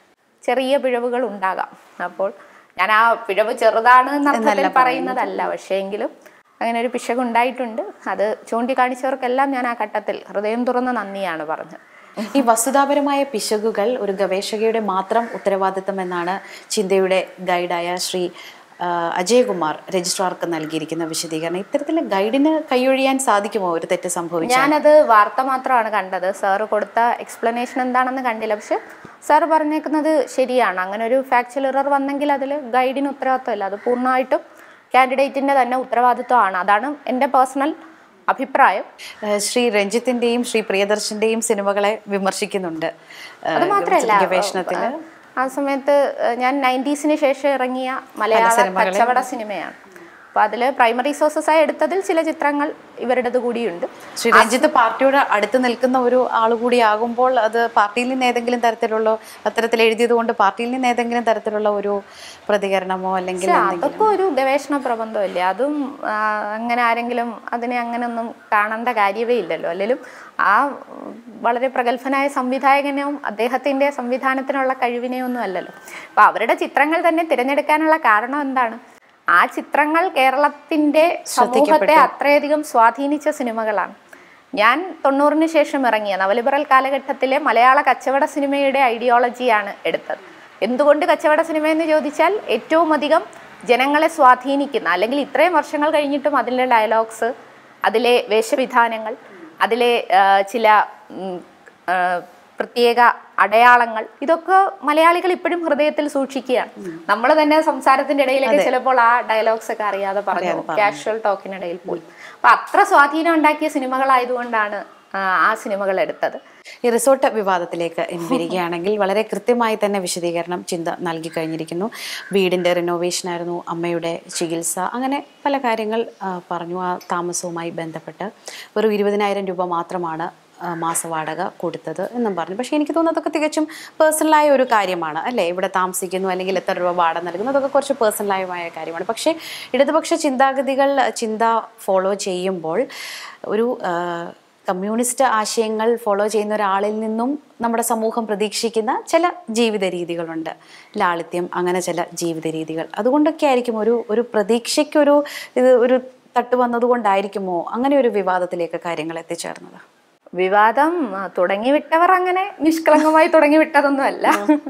ചെറിയ പിഴവുകൾ ഉണ്ടാകാം അപ്പോൾ ഞാൻ ആ പിഴവ് ചെറുതാണ് എന്നർത്ഥത്തിൽ പറയുന്നതല്ല പക്ഷേ എങ്കിലും അങ്ങനെ ഒരു പിശക് ഉണ്ടായിട്ടുണ്ട് അത് ചൂണ്ടിക്കാണിച്ചവർക്കെല്ലാം ഞാൻ ആ ഘട്ടത്തിൽ ഹൃദയം തുറന്ന നന്ദിയാണ് പറഞ്ഞത് ഈ വസ്തുതാപരമായ പിശകുകൾ ഒരു ഗവേഷകയുടെ മാത്രം ഉത്തരവാദിത്തം എന്നാണ് ചിന്തയുടെ ഗൈഡായ ശ്രീ ആ, അജയകുമാർ രജിസ്ട്രാർക്ക് നൽകിയിരിക്കുന്ന വിശദീകരണം ഇത്തരത്തിൽ ഗൈഡിന് കൈയൊഴിയാൻ സാധിക്കുമോ ഒരു തെറ്റ് സംഭവിച്ചു ഞാനത് വാർത്ത മാത്രമാണ് കണ്ടത് സാറ് കൊടുത്ത എക്സ്പ്ലനേഷൻ എന്താണെന്ന് കണ്ടില്ല പക്ഷെ സാറ് പറഞ്ഞേക്കുന്നത് ശരിയാണ് അങ്ങനെ ഒരു ഫാക്ച്വൽ എറർ വന്നെങ്കിൽ അതിൽ ഗൈഡിന് ഉത്തരവാദിത്തമില്ല അത് പൂർണ്ണമായിട്ടും കാൻഡിഡേറ്റിന്റെ തന്നെ ഉത്തരവാദിത്വമാണ് അതാണ് എൻ്റെ പേഴ്സണൽ അഭിപ്രായം ഏഹ് ശ്രീ രഞ്ജിത്തിന്റെയും ശ്രീ പ്രിയദർശന്റെയും സിനിമകളെ വിമർശിക്കുന്നുണ്ട് ഏഹ് അത് മാത്രമല്ല ഗവേഷണത്തിൽ ആ സമയത്ത് ഏഹ്, ഞാൻ നയൻറ്റീസിന് ശേഷം ഇറങ്ങിയ മലയാള കച്ചവട സിനിമയാണ് അപ്പോൾ അതിൽ പ്രൈമറി സോഴ്സസായി എടുത്തതിൽ ചില ചിത്രങ്ങൾ ഇവരുടേത് കൂടിയുണ്ട് ശ്രീ രഞ്ജിത്ത് പാർട്ടിയോട് അടുത്ത് നിൽക്കുന്ന ഒരു ആൾ കൂടി ആകുമ്പോൾ അത് പാർട്ടിയിൽ നിന്ന് ഏതെങ്കിലും തരത്തിലുള്ള അത്തരത്തിൽ എഴുതിയത് കൊണ്ട് പാർട്ടിയിൽ നിന്ന് ഏതെങ്കിലും തരത്തിലുള്ള ഒരു പ്രതികരണമോ അല്ലെങ്കിൽ പക്ഷെ അതൊക്കെ ഒരു ഗവേഷണ പ്രബന്ധമല്ലേ അതും ആ, അങ്ങനെ ആരെങ്കിലും അതിനെ അങ്ങനെ ഒന്നും കാണേണ്ട കാര്യമേ ഇല്ലല്ലോ അല്ലെങ്കിലും ആ ഉം, വളരെ പ്രഗത്ഭനായ സംവിധായകനെയും അദ്ദേഹത്തിന്റെ സംവിധാനത്തിനുള്ള കഴിവിനെയും ഒന്നും അല്ലല്ലോ അപ്പൊ അവരുടെ ചിത്രങ്ങൾ തന്നെ തിരഞ്ഞെടുക്കാനുള്ള കാരണം എന്താണ് ആ ചിത്രങ്ങൾ കേരളത്തിന്റെ സമൂഹത്തെ അത്രയധികം സ്വാധീനിച്ച സിനിമകളാണ് ഞാൻ തൊണ്ണൂറിന് ശേഷം ഇറങ്ങിയ നവലിബറൽ കാലഘട്ടത്തിലെ മലയാള കച്ചവട സിനിമയുടെ ഐഡിയോളജിയാണ് എടുത്തത് എന്തുകൊണ്ട് കച്ചവട സിനിമ എന്ന് ചോദിച്ചാൽ ഏറ്റവും അധികം ജനങ്ങളെ സ്വാധീനിക്കുന്ന അല്ലെങ്കിൽ ഇത്രയും വർഷങ്ങൾ കഴിഞ്ഞിട്ടും അതിലെ ഡയലോഗ്സ് അതിലെ വേഷവിധാനങ്ങൾ അതിലെ ആ, ചില ഉം, ആ, പ്രത്യേക അടയാളങ്ങൾ ഇതൊക്കെ മലയാളികൾ ഇപ്പോഴും ഹൃദയത്തിൽ സൂക്ഷിക്കുകയാണ് നമ്മൾ തന്നെ സംസാരത്തിന്റെ ഇടയിലൊക്കെ ചിലപ്പോൾ ആ ഡയലോഗ്സ് ഒക്കെ അറിയാതെ പറഞ്ഞു കാഷ്വൽ ടോക്കിനിടയിൽ പോയി അപ്പൊ അത്ര സ്വാധീനം ഉണ്ടാക്കിയ സിനിമകളായതുകൊണ്ടാണ് ആ, ആ സിനിമകൾ എടുത്തത് ഈ റിസോർട്ട് വിവാദത്തിലേക്ക് ഇനി വരികയാണെങ്കിൽ വളരെ കൃത്യമായി തന്നെ വിശദീകരണം ചിന്ത നൽകി കഴിഞ്ഞിരിക്കുന്നു വീടിൻ്റെ റിനോവേഷൻ ആയിരുന്നു അമ്മയുടെ ചികിത്സ അങ്ങനെ പല കാര്യങ്ങൾ ആ, പറഞ്ഞു ആ താമസവുമായി ബന്ധപ്പെട്ട് വെറും ഇരുപതിനായിരം രൂപ മാത്രമാണ് ആ, മാസവാടക കൊടുത്തത് എന്നും പറഞ്ഞു പക്ഷേ എനിക്ക് തോന്നുന്നു അതൊക്കെ തികച്ചും പേഴ്സണലായ ഒരു കാര്യമാണ് അല്ലേ ഇവിടെ താമസിക്കുന്നു അല്ലെങ്കിൽ എത്ര രൂപ വാടക നൽകുന്നു അതൊക്കെ കുറച്ച് പേഴ്സണലായ കാര്യമാണ് പക്ഷേ ഇടതുപക്ഷ ചിന്താഗതികൾ ചിന്ത ഫോളോ ചെയ്യുമ്പോൾ ഒരു ആ, കമ്മ്യൂണിസ്റ്റ് ആശയങ്ങൾ ഫോളോ ചെയ്യുന്ന ഒരാളിൽ നിന്നും നമ്മുടെ സമൂഹം പ്രതീക്ഷിക്കുന്ന ചില ജീവിത രീതികളുണ്ട് ലാളിത്യം അങ്ങനെ ചില ജീവിത രീതികൾ അതുകൊണ്ടൊക്കെ ആയിരിക്കും ഒരു ഒരു പ്രതീക്ഷയ്ക്കൊരു ഇത് ഒരു തട്ട് വന്നതുകൊണ്ടായിരിക്കുമോ അങ്ങനെ ഒരു വിവാദത്തിലേക്ക് കാര്യങ്ങൾ എത്തിച്ചേർന്നത് വിവാദം ആ, തുടങ്ങിവിട്ടവർ അങ്ങനെ നിഷ്കളങ്കമായി തുടങ്ങിവിട്ടതൊന്നുമല്ല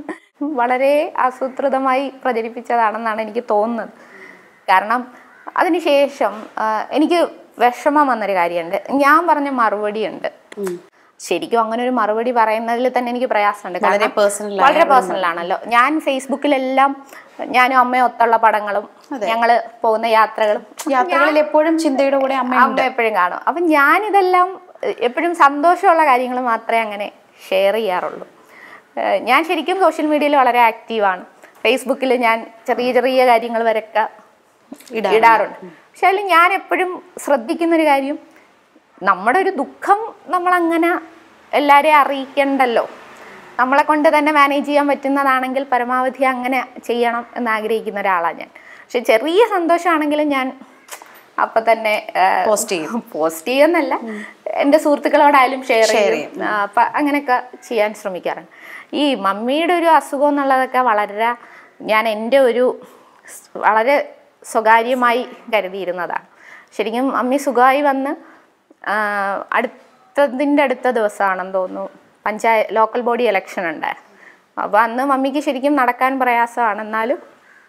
വളരെ ആസൂത്രിതമായി പ്രചരിപ്പിച്ചതാണെന്നാണ് എനിക്ക് തോന്നുന്നത് കാരണം അതിനുശേഷം ആ, എനിക്ക് വിഷമം വന്നൊരു കാര്യമുണ്ട് ഞാൻ പറഞ്ഞ മറുപടി ഉണ്ട് ശരിക്കും അങ്ങനെ ഒരു മറുപടി പറയുന്നതിൽ തന്നെ എനിക്ക് പ്രയാസമുണ്ട് വളരെ കാരണം personal ആയ വളരെ പേഴ്സണൽ ആണല്ലോ ഞാൻ ഫേസ്ബുക്കിലെല്ലാം ഞാനും അമ്മയും ഒത്തുള്ള പടങ്ങളും ഞങ്ങള് പോകുന്ന യാത്രകളും യാത്രകളിൽ എപ്പോഴും ചിന്തയുടെ കൂടെ അമ്മ അമ്മ എപ്പോഴും കാണും അപ്പം ഞാനിതെല്ലാം എപ്പോഴും സന്തോഷമുള്ള കാര്യങ്ങൾ മാത്രമേ അങ്ങനെ ഷെയർ ചെയ്യാറുള്ളൂ ഏഹ് ഞാൻ ശരിക്കും സോഷ്യൽ മീഡിയയിൽ വളരെ ആക്റ്റീവാണ് ഫേസ്ബുക്കിൽ ഞാൻ ചെറിയ ചെറിയ കാര്യങ്ങൾ വരൊക്കെ ഇടാറുണ്ട്. ഇടാറുണ്ട് പക്ഷെ അതിൽ ഞാൻ എപ്പോഴും ശ്രദ്ധിക്കുന്നൊരു കാര്യം നമ്മുടെ ഒരു ദുഃഖം നമ്മളങ്ങനെ എല്ലാവരെയും അറിയിക്കണ്ടല്ലോ നമ്മളെ കൊണ്ട് തന്നെ മാനേജ് ചെയ്യാൻ പറ്റുന്നതാണെങ്കിൽ പരമാവധി അങ്ങനെ ചെയ്യണം എന്ന് ആഗ്രഹിക്കുന്ന ഒരാളാണ് ഞാൻ പക്ഷെ ചെറിയ സന്തോഷമാണെങ്കിലും ഞാൻ അപ്പം തന്നെ പോസ്റ്റ് ചെയ്യും പോസ്റ്റ് ചെയ്യുന്നല്ല എൻ്റെ സുഹൃത്തുക്കളോടായാലും ഷെയർ ചെയ്യും ആ, അപ്പൊ അങ്ങനെയൊക്കെ ചെയ്യാൻ ശ്രമിക്കാറുണ്ട് ഈ മമ്മിയുടെ ഒരു അസുഖം എന്നുള്ളതൊക്കെ വളരെ ഞാൻ എൻ്റെ ഒരു സ് വളരെ സ്വകാര്യമായി കരുതിയിരുന്നതാണ് ശരിക്കും മമ്മി സുഖമായി വന്ന് ആ, അടുത്തതിൻ്റെ അടുത്ത ദിവസമാണെന്ന് തോന്നുന്നു പഞ്ചായ ലോക്കൽ ബോഡി ഇലക്ഷൻ ഉണ്ടായിരുന്നു അപ്പോൾ അന്ന് മമ്മിക്ക് ശരിക്കും നടക്കാൻ പ്രയാസമാണ് എന്നാലും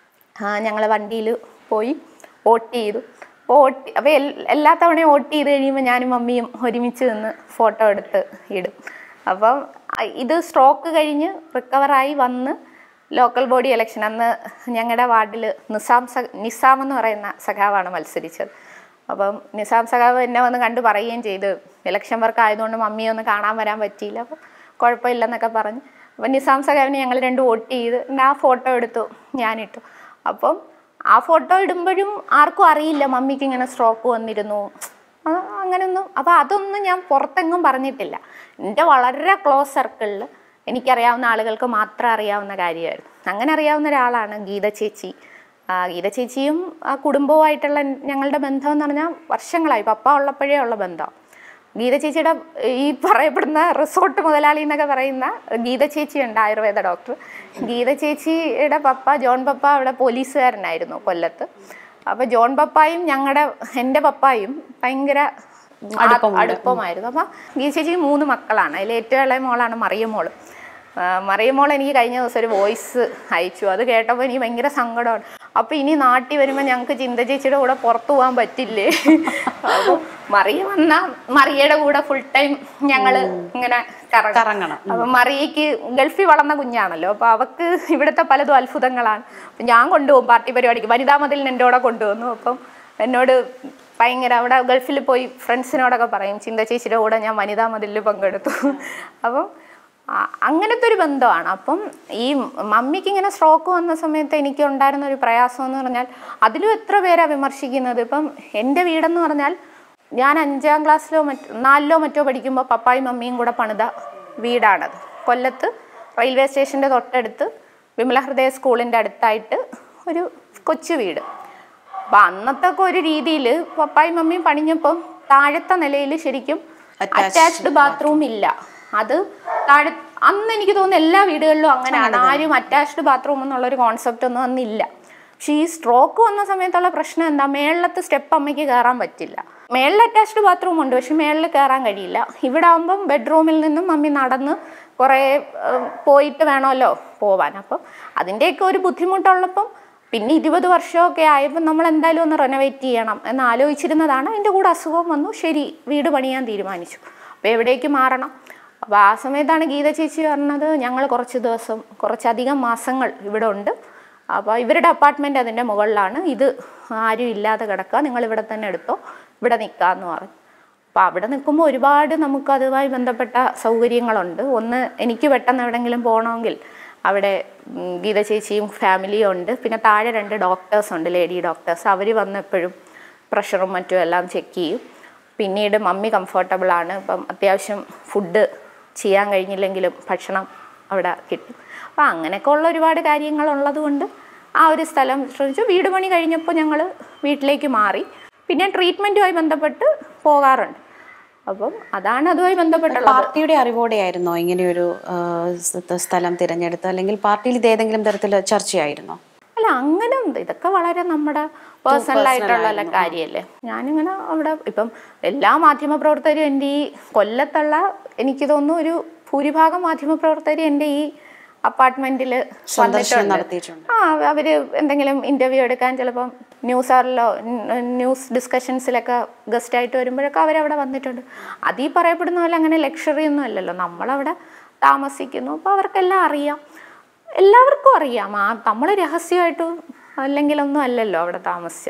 ഞങ്ങൾ വണ്ടിയിൽ പോയി വോട്ട് ചെയ്തു വോട്ട് അപ്പോൾ എല്ലാ തവണയും വോട്ട് ചെയ്ത് കഴിയുമ്പോൾ ഞാനും മമ്മിയും ഒരുമിച്ച് നിന്ന് ഫോട്ടോ എടുത്ത് ഇടും അപ്പം അ- ഇത് സ്ട്രോക്ക് കഴിഞ്ഞ് റിക്കവറായി വന്ന് ലോക്കൽ ബോഡി ഇലക്ഷൻ അന്ന് ഞങ്ങളുടെ വാർഡിൽ നിസാം സ നിസാം എന്ന് പറയുന്ന സഖാവാണ് മത്സരിച്ചത് അപ്പം നിസാം സഖാവ് എന്നെ വന്ന് കണ്ട് പറയുകയും ചെയ്തു ഇലക്ഷൻ വർക്ക് ആയതുകൊണ്ട് മമ്മിയെ ഒന്ന് കാണാൻ വരാൻ പറ്റിയില്ല അപ്പം കുഴപ്പമില്ലെന്നൊക്കെ പറഞ്ഞു അപ്പം നിസാം സഖാവിനെ ഞങ്ങൾ രണ്ട് വോട്ട് ചെയ്ത് എന്നിട്ട് ആ ഫോട്ടോ എടുത്തു ഞാനിട്ടു അപ്പം ആ ഫോട്ടോ ഇടുമ്പോഴും ആർക്കും അറിയില്ല മമ്മിക്ക് ഇങ്ങനെ സ്ട്രോക്ക് വന്നിരുന്നു അത് അങ്ങനെയൊന്നും അപ്പോൾ അതൊന്നും ഞാൻ പുറത്തെങ്ങും പറഞ്ഞിട്ടില്ല എൻ്റെ വളരെ ക്ലോസ് സർക്കിളിൽ എനിക്കറിയാവുന്ന ആളുകൾക്ക് മാത്രം അറിയാവുന്ന കാര്യമായിരുന്നു അങ്ങനെ അറിയാവുന്ന ഒരാളാണ് ഗീത ചേച്ചി ആ, ഗീത ചേച്ചിയും ആ കുടുംബവുമായിട്ടുള്ള ഞങ്ങളുടെ ബന്ധം എന്ന് പറഞ്ഞാൽ വർഷങ്ങളായി പപ്പ ഉള്ളപ്പോഴേ ഉള്ള ബന്ധം ഗീത ചേച്ചിയുടെ ഈ പറയപ്പെടുന്ന റിസോർട്ട് മുതലാളി എന്നൊക്കെ പറയുന്ന ഗീത ചേച്ചിയുണ്ട് ആയുർവേദ ഡോക്ടർ ഗീത ചേച്ചിയുടെ പപ്പ ജോൺ പപ്പ അവിടെ പോലീസുകാരനായിരുന്നു കൊല്ലത്ത് അപ്പോൾ ജോൺ പപ്പായും ഞങ്ങളുടെ എൻ്റെ പപ്പായും ഭയങ്കര അടുപ്പമായിരുന്നു അപ്പം ഗീത ചേച്ചിക്ക് മൂന്ന് മക്കളാണ് അതിൽ ഏറ്റവും ഇളയ മോളാണ് മറിയമോള് ആ, മറിയമോൾ എനിക്ക് കഴിഞ്ഞ ദിവസം ഒരു വോയിസ് അയച്ചു അത് കേട്ടപ്പോൾ എനിക്ക് ഭയങ്കര സങ്കടമാണ് അപ്പോൾ ഇനി നാട്ടിൽ വരുമ്പോൾ ഞങ്ങൾക്ക് ചിന്ത ചേച്ചിയുടെ കൂടെ പുറത്തു പോകാൻ പറ്റില്ലേ അപ്പോൾ മറിയ വന്ന മറിയയുടെ കൂടെ ഫുൾ ടൈം ഞങ്ങൾ ഇങ്ങനെ കറങ്ങും കറങ്ങണം അപ്പൊ മറിയയ്ക്ക് ഗൾഫിൽ വളർന്ന കുഞ്ഞാണല്ലോ അപ്പൊ അവക്ക് ഇവിടുത്തെ പലതും അത്ഭുതങ്ങളാണ് അപ്പൊ ഞാൻ കൊണ്ടുപോകും പാർട്ടി പരിപാടിക്ക് വനിതാ മതിലിന് എൻ്റെ കൂടെ കൊണ്ടുവന്നു അപ്പം എന്നോട് ഭയങ്കര അവിടെ ഗൾഫിൽ പോയി ഫ്രണ്ട്സിനോടൊക്കെ പറയും ചിന്ത ചേച്ചിയുടെ കൂടെ ഞാൻ വനിതാ മതിലിൽ പങ്കെടുത്തു അപ്പം ആ, അങ്ങനത്തെ ഒരു ബന്ധമാണ് അപ്പം ഈ മമ്മിക്ക് ഇങ്ങനെ സ്ട്രോക്ക് വന്ന സമയത്ത് എനിക്ക് ഉണ്ടായിരുന്ന ഒരു പ്രയാസം എന്ന് പറഞ്ഞാൽ അതിലും എത്ര പേരാ വിമർശിക്കുന്നത് ഇപ്പം എൻ്റെ വീടെന്ന് പറഞ്ഞാൽ ഞാൻ അഞ്ചാം ക്ലാസ്സിലോ മറ്റോ നാലിലോ മറ്റോ പഠിക്കുമ്പോൾ പപ്പായും മമ്മിയും കൂടെ പണിത വീടാണത് കൊല്ലത്ത് റെയിൽവേ സ്റ്റേഷൻ്റെ തൊട്ടടുത്ത് വിമല ഹൃദയ സ്കൂളിൻ്റെ അടുത്തായിട്ട് ഒരു കൊച്ചു വീട് അപ്പം അന്നത്തെ ഒക്കെ ഒരു രീതിയിൽ പപ്പായും മമ്മിയും പണിഞ്ഞപ്പം താഴത്തെ നിലയിൽ ശരിക്കും അറ്റാച്ച്ഡ് ബാത്റൂം ഇല്ല അത് താഴെ അന്ന് എനിക്ക് തോന്നുന്നു എല്ലാ വീടുകളിലും അങ്ങനെയാണ് ആരും അറ്റാച്ച്ഡ് ബാത്റൂം എന്നുള്ളൊരു കോൺസെപ്റ്റ് ഒന്നും അന്നില്ല പക്ഷേ ഈ സ്ട്രോക്ക് വന്ന സമയത്തുള്ള പ്രശ്നം എന്താ മേളിലത്തെ സ്റ്റെപ്പ് അമ്മയ്ക്ക് കയറാൻ പറ്റില്ല മേളിൽ അറ്റാച്ച്ഡ് ബാത്റൂം ഉണ്ട് പക്ഷെ മേളിൽ കയറാൻ കഴിയില്ല ഇവിടെ ആകുമ്പം ബെഡ്റൂമിൽ നിന്നും മമ്മി നടന്ന് കുറേ ഏഹ്, പോയിട്ട് വേണമല്ലോ പോവാൻ അപ്പം അതിൻ്റെയൊക്കെ ഒരു ബുദ്ധിമുട്ടുള്ളപ്പം പിന്നെ ഇരുപത് വർഷമൊക്കെ ആയപ്പോൾ നമ്മൾ എന്തായാലും ഒന്ന് റെനോവേറ്റ് ചെയ്യണം എന്ന് ആലോചിച്ചിരുന്നതാണ് എൻ്റെ കൂടെ അസുഖം വന്നു ശരി വീട് പണിയാൻ തീരുമാനിച്ചു അപ്പോൾ എവിടേക്ക് മാറണം അപ്പോൾ ആ സമയത്താണ് ഗീത ചേച്ചി പറഞ്ഞത് ഞങ്ങൾ കുറച്ച് ദിവസം കുറച്ചധികം മാസങ്ങൾ ഇവിടെ ഉണ്ട് അപ്പോൾ ഇവരുടെ അപ്പാർട്ട്മെൻറ്റ് അതിൻ്റെ മുകളിലാണ് ഇത് ആരും ഇല്ലാതെ കിടക്കുക നിങ്ങൾ ഇവിടെ തന്നെ എടുത്തോ ഇവിടെ നിൽക്കാമെന്ന് പറഞ്ഞു അപ്പോൾ അവിടെ നിൽക്കുമ്പോൾ ഒരുപാട് നമുക്ക് അതുമായി ബന്ധപ്പെട്ട സൗകര്യങ്ങളുണ്ട് ഒന്ന് എനിക്ക് പെട്ടെന്ന് എവിടെയെങ്കിലും പോകണമെങ്കിൽ അവിടെ ഉം, ഗീത ചേച്ചിയും ഫാമിലിയും ഉണ്ട് പിന്നെ താഴെ രണ്ട് ഡോക്ടേഴ്സ് ഉണ്ട് ലേഡി ഡോക്ടേഴ്സ് അവർ വന്ന് എപ്പോഴും പ്രഷറും മറ്റും എല്ലാം ചെക്ക് ചെയ്യും പിന്നീട് മമ്മി കംഫർട്ടബിൾ ആണ് ഇപ്പം അത്യാവശ്യം ഫുഡ് ചെയ്യാൻ കഴിഞ്ഞില്ലെങ്കിലും ഭക്ഷണം അവിടെ കിട്ടും അപ്പം അങ്ങനെയൊക്കെ ഉള്ള ഒരുപാട് കാര്യങ്ങളുള്ളത് കൊണ്ട് ആ ഒരു സ്ഥലം ശ്രമിച്ചു വീട് പണി കഴിഞ്ഞപ്പോൾ ഞങ്ങൾ വീട്ടിലേക്ക് മാറി പിന്നെ ട്രീറ്റ്മെൻറ്റുമായി ബന്ധപ്പെട്ട് പോകാറുണ്ട് അപ്പം അതാണ് അതുമായി ബന്ധപ്പെട്ടുള്ളത് പാർട്ടിയുടെ അറിവോടെയായിരുന്നോ ഇങ്ങനെയൊരു ആ, സ്ഥ- സ്ഥലം തിരഞ്ഞെടുത്ത് അല്ലെങ്കിൽ പാർട്ടിയിൽ ഇത് ഏതെങ്കിലും തരത്തിൽ ചർച്ചയായിരുന്നോ അല്ല അങ്ങനെ ഉണ്ട് ഇതൊക്കെ വളരെ നമ്മുടെ പേഴ്സണൽ ആയിട്ടുള്ള കാര്യമല്ലേ ഞാനിങ്ങനെ അവിടെ ഇപ്പം എല്ലാ മാധ്യമപ്രവർത്തകരും എൻ്റെ ഈ കൊല്ലത്തുള്ള എനിക്ക് തോന്നുന്നു ഒരു ഭൂരിഭാഗം മാധ്യമപ്രവർത്തകരും എൻ്റെ ഈ അപ്പാർട്ട്മെന്റിൽ സന്ദർശനം നടത്തിയിട്ടുണ്ട് ആ അവര് എന്തെങ്കിലും ഇന്റർവ്യൂ എടുക്കാൻ ചിലപ്പം ന്യൂസ് ആറിലോ ന്യൂസ് ഡിസ്കഷൻസിലൊക്കെ ഗസ്റ്റ് ആയിട്ട് വരുമ്പോഴൊക്കെ അവരവിടെ വന്നിട്ടുണ്ട് അത് ഈ പറയപ്പെടുന്ന പോലെ അങ്ങനെ ലക്ഷറി ഒന്നും അല്ലല്ലോ നമ്മളവിടെ താമസിക്കുന്നു അപ്പോൾ അവർക്കെല്ലാം അറിയാം എല്ലാവർക്കും അറിയാം ആ നമ്മൾ രഹസ്യമായിട്ട് അല്ലെങ്കിൽ ഒന്നും അല്ലല്ലോ അവിടെ താമസിച്ചത്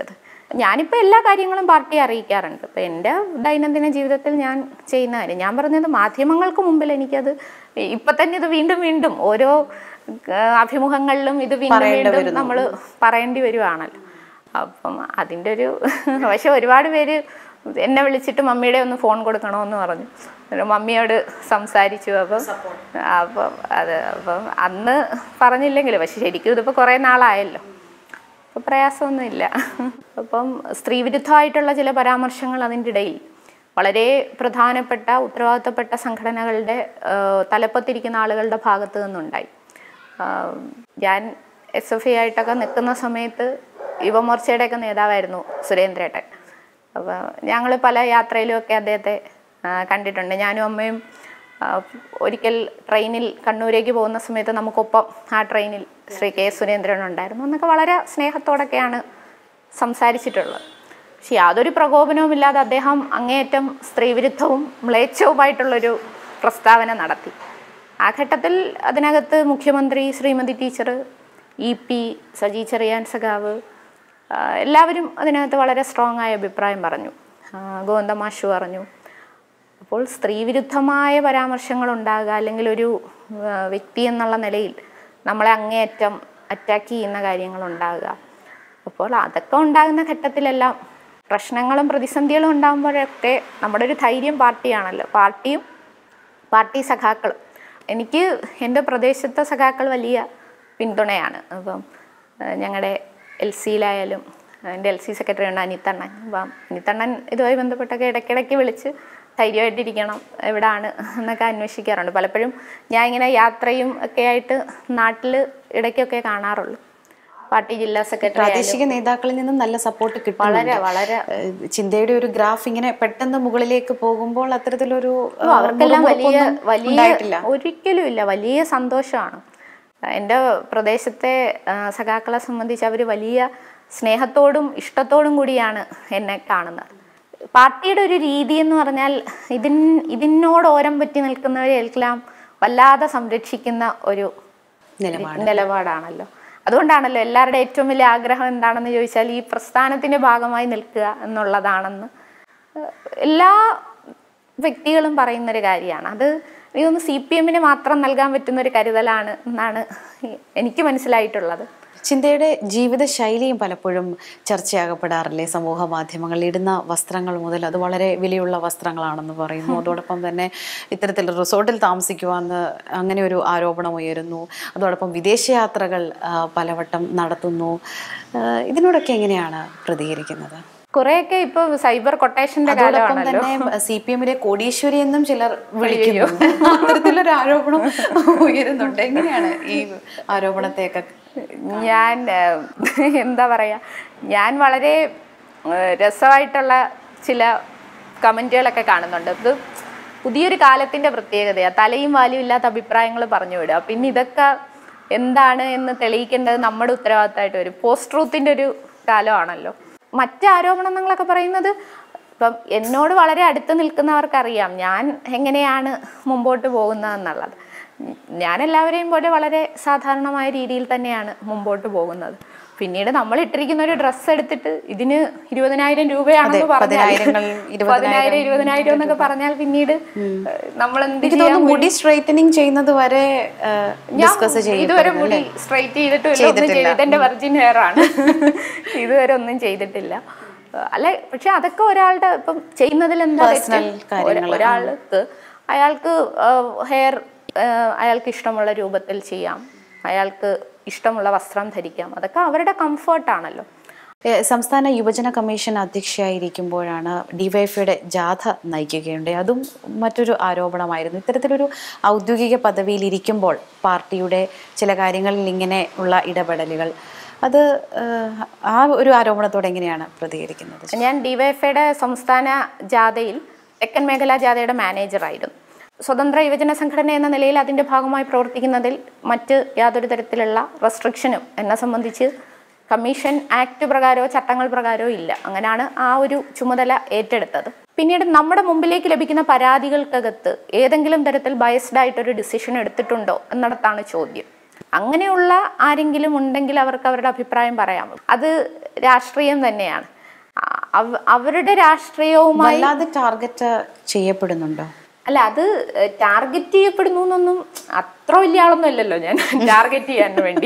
ഞാനിപ്പോൾ എല്ലാ കാര്യങ്ങളും പാർട്ടി അറിയിക്കാറുണ്ട് ഇപ്പം എൻ്റെ ദൈനംദിന ജീവിതത്തിൽ ഞാൻ ചെയ്യുന്ന കാര്യം ഞാൻ പറഞ്ഞത് മാധ്യമങ്ങൾക്ക് മുമ്പിൽ എനിക്കത് ഇപ്പം തന്നെ ഇത് വീണ്ടും വീണ്ടും ഓരോ ആ, അഭിമുഖങ്ങളിലും ഇത് വീണ്ടും വീണ്ടും നമ്മൾ പറയേണ്ടി വരുവാണല്ലോ അപ്പം അതിൻ്റെ ഒരു പക്ഷെ ഒരുപാട് പേര് എന്നെ വിളിച്ചിട്ട് മമ്മിയുടെ ഒന്ന് ഫോൺ കൊടുക്കണമെന്ന് പറഞ്ഞു എന്നിട്ട് മമ്മിയോട് സംസാരിച്ചു അപ്പം അപ്പം അത് അപ്പം അന്ന് പറഞ്ഞില്ലെങ്കിൽ പക്ഷെ ശരിക്കും ഇതിപ്പോൾ കുറേ നാളായല്ലോ അപ്പോൾ പ്രയാസമൊന്നുമില്ല അപ്പം സ്ത്രീവിരുദ്ധമായിട്ടുള്ള ചില പരാമർശങ്ങൾ അതിൻ്റെ ഇടയിൽ വളരെ പ്രധാനപ്പെട്ട ഉത്തരവാദിത്തപ്പെട്ട സംഘടനകളുടെ ആ, തലപ്പത്തിരിക്കുന്ന ആളുകളുടെ ഭാഗത്ത് നിന്നുണ്ടായി ആ, ഞാൻ എസ് എഫ് ഐ ആയിട്ടൊക്കെ നിൽക്കുന്ന സമയത്ത് യുവമോർച്ചയുടെയൊക്കെ നേതാവായിരുന്നു സുരേന്ദ്രേട്ടൻ അപ്പോൾ ഞങ്ങൾ പല യാത്രയിലുമൊക്കെ അദ്ദേഹത്തെ ആ, കണ്ടിട്ടുണ്ട് ഞാനും അമ്മയും ആ, ഒരിക്കൽ ട്രെയിനിൽ കണ്ണൂരേക്ക് പോകുന്ന സമയത്ത് നമുക്കൊപ്പം ആ ട്രെയിനിൽ ശ്രീ കെ സുരേന്ദ്രൻ ഉണ്ടായിരുന്നു എന്നൊക്കെ വളരെ സ്നേഹത്തോടൊക്കെയാണ് സംസാരിച്ചിട്ടുള്ളത് പക്ഷെ യാതൊരു പ്രകോപനവും ഇല്ലാതെ അദ്ദേഹം അങ്ങേയറ്റം സ്ത്രീവിരുദ്ധവും മ്ലേച്ഛവുമായിട്ടുള്ളൊരു പ്രസ്താവന നടത്തി ആ ഘട്ടത്തിൽ അതിനകത്ത് മുഖ്യമന്ത്രി Sreemathi teacher E P Saji Cheriyan സഖാവ് ആ, എല്ലാവരും അതിനകത്ത് വളരെ സ്ട്രോങ് ആയ അഭിപ്രായം പറഞ്ഞു ആ, ഗോവിന്ദമാഷു പറഞ്ഞു അപ്പോൾ സ്ത്രീവിരുദ്ധമായ പരാമർശങ്ങൾ ഉണ്ടാകുക അല്ലെങ്കിൽ ഒരു ആ, വ്യക്തി എന്നുള്ള നിലയിൽ നമ്മളെ അങ്ങേയറ്റം അറ്റാക്ക് ചെയ്യുന്ന കാര്യങ്ങൾ ഉണ്ടാകുക അപ്പോൾ അതൊക്കെ ഉണ്ടാകുന്ന ഘട്ടത്തിലെല്ലാം പ്രശ്നങ്ങളും പ്രതിസന്ധികളും ഉണ്ടാകുമ്പോഴൊക്കെ നമ്മുടെ ഒരു ധൈര്യം പാർട്ടിയാണല്ലോ പാർട്ടിയും പാർട്ടി സഖാക്കളും എനിക്ക് എൻ്റെ പ്രദേശത്തെ സഖാക്കൾ വലിയ പിന്തുണയാണ് അപ്പം ഞങ്ങളുടെ എൽ സിയിലായാലും എൻ്റെ എൽ സി സെക്രട്ടറി ഉണ്ട് അനിത്തണ്ണൻ അപ്പം അനിത്തണ്ണൻ ഇതുമായി ബന്ധപ്പെട്ടൊക്കെ ഇടയ്ക്കിടയ്ക്ക് വിളിച്ച് ധൈര്യമായിട്ടിരിക്കണം എവിടാണ് എന്നൊക്കെ അന്വേഷിക്കാറുണ്ട് പലപ്പോഴും ഞാൻ ഇങ്ങനെ യാത്രയും ഒക്കെ ആയിട്ട് നാട്ടിൽ ഇടയ്ക്കൊക്കെ കാണാറുള്ളൂ പാർട്ടി ജില്ലാ സെക്രട്ടറി പ്രാദേശിക നേതാക്കളിൽ നിന്നും നല്ല സപ്പോർട്ട് കിട്ടും വളരെ വളരെ ചിന്തയുടെ ഒരു ഗ്രാഫ് ഇങ്ങനെ പെട്ടെന്ന് മുകളിലേക്ക് പോകുമ്പോൾ അത്തരത്തിലൊരു ആ, അവർക്കെല്ലാം വലിയ മുറുമുറുപ്പൊന്നും വലിയ ഉണ്ടായിട്ടില്ല ഒരിക്കലും ഇല്ല വലിയ സന്തോഷമാണ് എൻ്റെ പ്രദേശത്തെ ആ, സഖാക്കളെ സംബന്ധിച്ച് അവർ വലിയ സ്നേഹത്തോടും ഇഷ്ടത്തോടും കൂടിയാണ് എന്നെ കാണുന്നത് പാർട്ടിയുടെ ഒരു രീതി എന്ന് പറഞ്ഞാൽ ഇതിൻ ഇതിനോട് ഓരം പറ്റി നിൽക്കുന്നവരെല്ലാം വല്ലാതെ സംരക്ഷിക്കുന്ന ഒരു നിലപാട് നിലപാടാണല്ലോ അതുകൊണ്ടാണല്ലോ എല്ലാവരുടെ ഏറ്റവും വലിയ ആഗ്രഹം എന്താണെന്ന് ചോദിച്ചാൽ ഈ പ്രസ്ഥാനത്തിന്റെ ഭാഗമായി നിൽക്കുക എന്നുള്ളതാണെന്ന് ഏഹ് എല്ലാ വ്യക്തികളും പറയുന്നൊരു കാര്യമാണ് അത് എനിക്ക് തോന്നുന്നു സി പി എമ്മിന് മാത്രം നൽകാൻ പറ്റുന്ന ഒരു കരുതലാണ് എന്നാണ് എനിക്ക് മനസ്സിലായിട്ടുള്ളത് ചിന്തയുടെ ജീവിത ശൈലിയും പലപ്പോഴും ചർച്ചയാകപ്പെടാറില്ലേ സമൂഹ മാധ്യമങ്ങളിൽ ഇടുന്ന വസ്ത്രങ്ങൾ മുതൽ അത് വളരെ വിലയുള്ള വസ്ത്രങ്ങളാണെന്ന് പറയുന്നു അതോടൊപ്പം തന്നെ ഇത്തരത്തിൽ റിസോർട്ടിൽ താമസിക്കുവാന്ന് അങ്ങനെ ഒരു ആരോപണം ഉയരുന്നു അതോടൊപ്പം വിദേശയാത്രകൾ ആ, പലവട്ടം നടത്തുന്നു ആ, ഇതിനോടൊക്കെ എങ്ങനെയാണ് പ്രതികരിക്കുന്നത് കുറെയൊക്കെ ഇപ്പൊ സൈബർ കൊട്ടേഷന്റെ അതോടൊപ്പം കാലമാണല്ലോ തന്നെ സി പി എമ്മിലെ കോടീശ്വരി എന്നും ചിലർ വിളിക്കുന്നുണ്ട് അത്തരത്തിലൊരു ആരോപണം ഉയരുന്നുണ്ട് എങ്ങനെയാണ് ഈ ആരോപണത്തെയൊക്കെ ഞാൻ ഏഹ്, എന്താ പറയാ ഞാൻ വളരെ ഏഹ്, രസമായിട്ടുള്ള ചില കമൻറ്റുകളൊക്കെ കാണുന്നുണ്ട് ഇത് പുതിയൊരു കാലത്തിന്റെ പ്രത്യേകതയാണ് തലയും വാലും ഇല്ലാത്ത അഭിപ്രായങ്ങൾ പറഞ്ഞു വിടുക പിന്നെ ഇതൊക്കെ എന്താണ് എന്ന് തെളിയിക്കേണ്ടത് നമ്മുടെ ഉത്തരവാദിത്തമായിട്ട് വരും പോസ്റ്റ് ട്രൂത്തിന്റെ ഒരു കാലമാണല്ലോ മറ്റ് ആരോപണങ്ങളൊക്കെ പറയുന്നത് ഇപ്പം എന്നോട് വളരെ അടുത്ത് നിൽക്കുന്നവർക്കറിയാം ഞാൻ എങ്ങനെയാണ് മുമ്പോട്ട് പോകുന്നതെന്നുള്ളത് ഞാൻ എല്ലാവരെയും പോലെ വളരെ സാധാരണമായ രീതിയിൽ തന്നെയാണ് മുമ്പോട്ട് പോകുന്നത് പിന്നീട് നമ്മൾ ഇട്ടിരിക്കുന്ന ഒരു ഡ്രസ്സ് എടുത്തിട്ട് ഇതിന് ഇരുപതിനായിരം രൂപയാണെന്ന് പറഞ്ഞാൽ പതിനായിരങ്ങൾ, ഇരുപതിനായിരം. പതിനായിരം ഇരുപതിനായിരം എന്നൊക്കെ പറഞ്ഞാൽ പിന്നീട് നമ്മൾ എന്ത് എനിക്ക് ചെയ്യാൻ തോന്നുന്നു മുടി സ്ട്രൈറ്റനിങ് ചെയ്യുന്നത് വരെ ഡിസ്കസ് ഞാൻ ഇതുവരെ മുടി സ്ട്രൈറ്റ് ചെയ്തിട്ടില്ല ഒന്നും ചെയ്തിട്ട് എന്റെ വെർജിൻ ഹെയർ ആണ് ഇതുവരെ ഒന്നും ചെയ്തിട്ടില്ല അല്ല പക്ഷെ അതൊക്കെ ഒരാളുടെ ഇപ്പം ചെയ്യുന്നതിൽ എന്താ തെറ്റ്? Personal കാര്യങ്ങള്. ഒര- ഒരാൾക്ക് അയാൾക്ക് ഹെയർ അയാൾക്ക് ഇഷ്ടമുള്ള രൂപത്തിൽ ചെയ്യാം അയാൾക്ക് ഇഷ്ടമുള്ള വസ്ത്രം ധരിക്കാം അതൊക്കെ അവരുടെ കംഫർട്ടാണല്ലോ ഏ, സംസ്ഥാന യുവജന കമ്മീഷൻ അധ്യക്ഷയായിരിക്കുമ്പോഴാണ് ഡിവൈഎഫ്ഐയുടെ ജാഥ നയിക്കുകയുണ്ട് അതും മറ്റൊരു ആരോപണമായിരുന്നു ഇത്തരത്തിലൊരു ഔദ്യോഗിക പദവിയിൽ ഇരിക്കുമ്പോൾ പാർട്ടിയുടെ ചില കാര്യങ്ങളിൽ ഇങ്ങനെ ഉള്ള ഇടപെടലുകൾ അത് ഏ, ആ ഒരു ആരോപണത്തോടെ എങ്ങനെയാണ് പ്രതികരിക്കുന്നത് ഞാൻ ഡിവൈഎഫ്ഐയുടെ സംസ്ഥാന ജാഥയിൽ തെക്കൻ മേഖലാ ജാഥയുടെ മാനേജറായിരുന്നു സ്വതന്ത്ര യുവജന സംഘടന എന്ന നിലയിൽ അതിൻ്റെ ഭാഗമായി പ്രവർത്തിക്കുന്നതിൽ മറ്റ് യാതൊരു തരത്തിലുള്ള റെസ്ട്രിക്ഷനും എന്നെ സംബന്ധിച്ച് കമ്മീഷൻ ആക്ട് പ്രകാരമോ ചട്ടങ്ങൾ പ്രകാരമോ ഇല്ല അങ്ങനെയാണ് ആ ഒരു ചുമതല ഏറ്റെടുത്തത് പിന്നീട് നമ്മുടെ മുമ്പിലേക്ക് ലഭിക്കുന്ന പരാതികൾക്കകത്ത് ഏതെങ്കിലും തരത്തിൽ ബയസ്ഡ് ആയിട്ടൊരു ഡിസിഷൻ എടുത്തിട്ടുണ്ടോ എന്നിടത്താണ് ചോദ്യം അങ്ങനെയുള്ള ആരെങ്കിലും ഉണ്ടെങ്കിൽ അവർക്ക് അവരുടെ അഭിപ്രായം പറയാം അത് രാഷ്ട്രീയം തന്നെയാണ് അവ- അവരുടെ രാഷ്ട്രീയവുമായി വല്ലാതെ ടാർഗറ്റ് ചെയ്യപ്പെടുന്നുണ്ടോ അല്ല അത് ടാർഗറ്റ് ചെയ്യപ്പെടുന്നു എന്നൊന്നും അത്ര വലിയ ആളൊന്നും അല്ലല്ലോ ഞാൻ ടാർഗറ്റ് ചെയ്യാൻ വേണ്ടി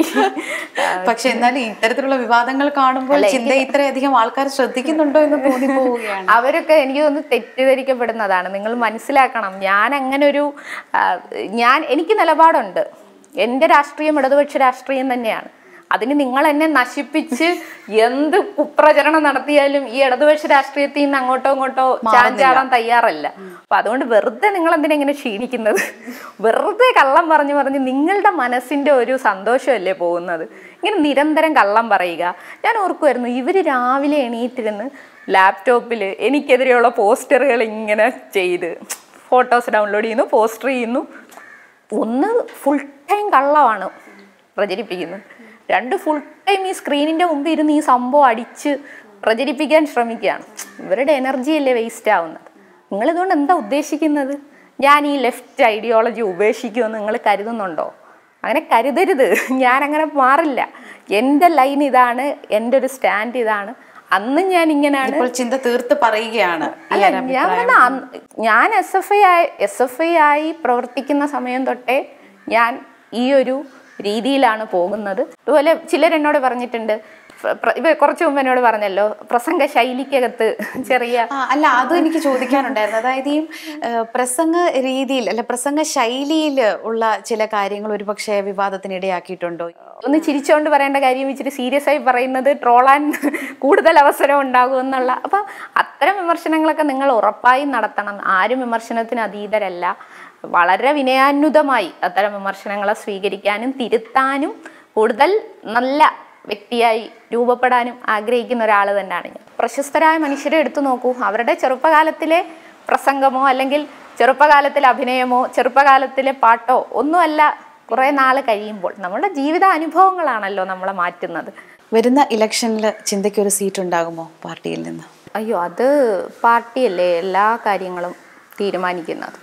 പക്ഷെ എന്നാലും ഇത്തരത്തിലുള്ള വിവാദങ്ങൾ കാണുമ്പോൾ ചിന്ത ഇത്രയധികം ആൾക്കാർ ശ്രദ്ധിക്കുന്നുണ്ടോ എന്ന് തോന്നിപ്പോവുകയാണ് അവരൊക്കെ എനിക്ക് തോന്നുന്നു തെറ്റിദ്ധരിക്കപ്പെടുന്നതാണ് നിങ്ങൾ മനസ്സിലാക്കണം ഞാൻ അങ്ങനെ ഒരു ആ, ഞാൻ എനിക്ക് നിലപാടുണ്ട് എൻ്റെ രാഷ്ട്രീയം ഇടതുപക്ഷ രാഷ്ട്രീയം തന്നെയാണ് അതിന് നിങ്ങൾ എന്നെ നശിപ്പിച്ച് എന്ത് കുപ്രചരണം നടത്തിയാലും ഈ ഇടതുപക്ഷ രാഷ്ട്രീയത്തിൽ നിന്ന് അങ്ങോട്ടോ ഇങ്ങോട്ടോ ചാഞ്ചാടാൻ തയ്യാറല്ല അപ്പൊ അതുകൊണ്ട് വെറുതെ നിങ്ങൾ എന്തിനാ ഇങ്ങനെ ക്ഷീണിക്കുന്നത് വെറുതെ കള്ളം പറഞ്ഞു പറഞ്ഞ് നിങ്ങളുടെ മനസ്സിന്റെ ഒരു സന്തോഷമല്ലേ പോകുന്നത് ഇങ്ങനെ നിരന്തരം കള്ളം പറയുക ഞാൻ ഓർക്കുമായിരുന്നു ഇവർ രാവിലെ എണീറ്റിരുന്ന് ലാപ്ടോപ്പിൽ എനിക്കെതിരെയുള്ള പോസ്റ്ററുകൾ ഇങ്ങനെ ചെയ്ത് ഫോട്ടോസ് ഡൗൺലോഡ് ചെയ്യുന്നു പോസ്റ്റർ ചെയ്യുന്നു ഒന്ന് ഫുൾ ടൈം കള്ളമാണ് പ്രചരിപ്പിക്കുന്നത് രണ്ട് ഫുൾ ടൈം ഈ സ്ക്രീനിൻ്റെ മുമ്പിൽ ഇരുന്ന് ഈ സംഭവം അടിച്ച് പ്രചരിപ്പിക്കാൻ ശ്രമിക്കുകയാണ് ഇവരുടെ എനർജി അല്ലേ വേസ്റ്റ് ആവുന്നത് നിങ്ങളിതുകൊണ്ട് എന്താ ഉദ്ദേശിക്കുന്നത് ഞാൻ ഈ ലെഫ്റ്റ് ഐഡിയോളജി ഉപേക്ഷിക്കുമെന്ന് നിങ്ങൾ കരുതുന്നുണ്ടോ അങ്ങനെ കരുതരുത് ഞാൻ അങ്ങനെ മാറില്ല എൻ്റെ ലൈൻ ഇതാണ് എൻ്റെ ഒരു സ്റ്റാൻഡ് ഇതാണ് അന്നും ഞാൻ ഇങ്ങനെയാണ് ഇപ്പോൾ ചിന്ത തീർത്ത് പറയുകയാണ് ഈ അല്ല, ഒരു ഞാൻ അഭിപ്രായം. പറഞ്ഞ അന്ന് ഞാൻ എസ് എഫ് ഐ ആയി എസ് എഫ് ഐ ആയി പ്രവർത്തിക്കുന്ന സമയം തൊട്ടേ ഞാൻ ഈ ഒരു രീതിയിലാണ് പോകുന്നത് അതുപോലെ ചിലർ എന്നോട് പറഞ്ഞിട്ടുണ്ട് പ്ര- പ്ര- ഇവ കുറച്ച് മുമ്പ് എന്നോട് പറഞ്ഞല്ലോ പ്രസംഗ ശൈലിക്കകത്ത് ചെറിയ ആ, അല്ല അതും എനിക്ക് ചോദിക്കാനുണ്ടായിരുന്നു അതായത് ഈ ഏ, പ്രസംഗ രീതിയിൽ അല്ല പ്രസംഗ ശൈലിയിൽ ഉള്ള ചില കാര്യങ്ങൾ ഒരുപക്ഷെ വിവാദത്തിനിടയാക്കിയിട്ടുണ്ടോ ഒന്ന് ചിരിച്ചുകൊണ്ട് പറയേണ്ട കാര്യം ഇച്ചിരി സീരിയസ് ആയി പറയുന്നത് ട്രോളാൻ കൂടുതൽ അവസരം ഉണ്ടാകും എന്നുള്ള അപ്പം അത്തരം വിമർശനങ്ങളൊക്കെ നിങ്ങൾ ഉറപ്പായും നടത്തണം ആരും വിമർശനത്തിന് അതീതരല്ല വളരെ വിനയാന്വിതമായി അത്തരം വിമർശനങ്ങളെ സ്വീകരിക്കാനും തിരുത്താനും കൂടുതൽ നല്ല വ്യക്തിയായി രൂപപ്പെടാനും ആഗ്രഹിക്കുന്ന ഒരാൾ തന്നെയാണ് ഞാൻ പ്രശസ്തരായ മനുഷ്യരെ എടുത്തു നോക്കൂ അവരുടെ ചെറുപ്പകാലത്തിലെ പ്രസംഗമോ അല്ലെങ്കിൽ ചെറുപ്പകാലത്തിലെ അഭിനയമോ ചെറുപ്പകാലത്തിലെ പാട്ടോ ഒന്നുമല്ല കുറേ നാൾ കഴിയുമ്പോൾ നമ്മുടെ ജീവിത അനുഭവങ്ങളാണല്ലോ നമ്മളെ മാറ്റുന്നത് വരുന്ന ഇലക്ഷനിൽ ചിന്തയ്ക്ക് ഒരു സീറ്റ് ഉണ്ടാകുമോ പാർട്ടിയിൽ നിന്ന് അയ്യോ അത് പാർട്ടിയല്ലേ എല്ലാ കാര്യങ്ങളും തീരുമാനിക്കുന്നത്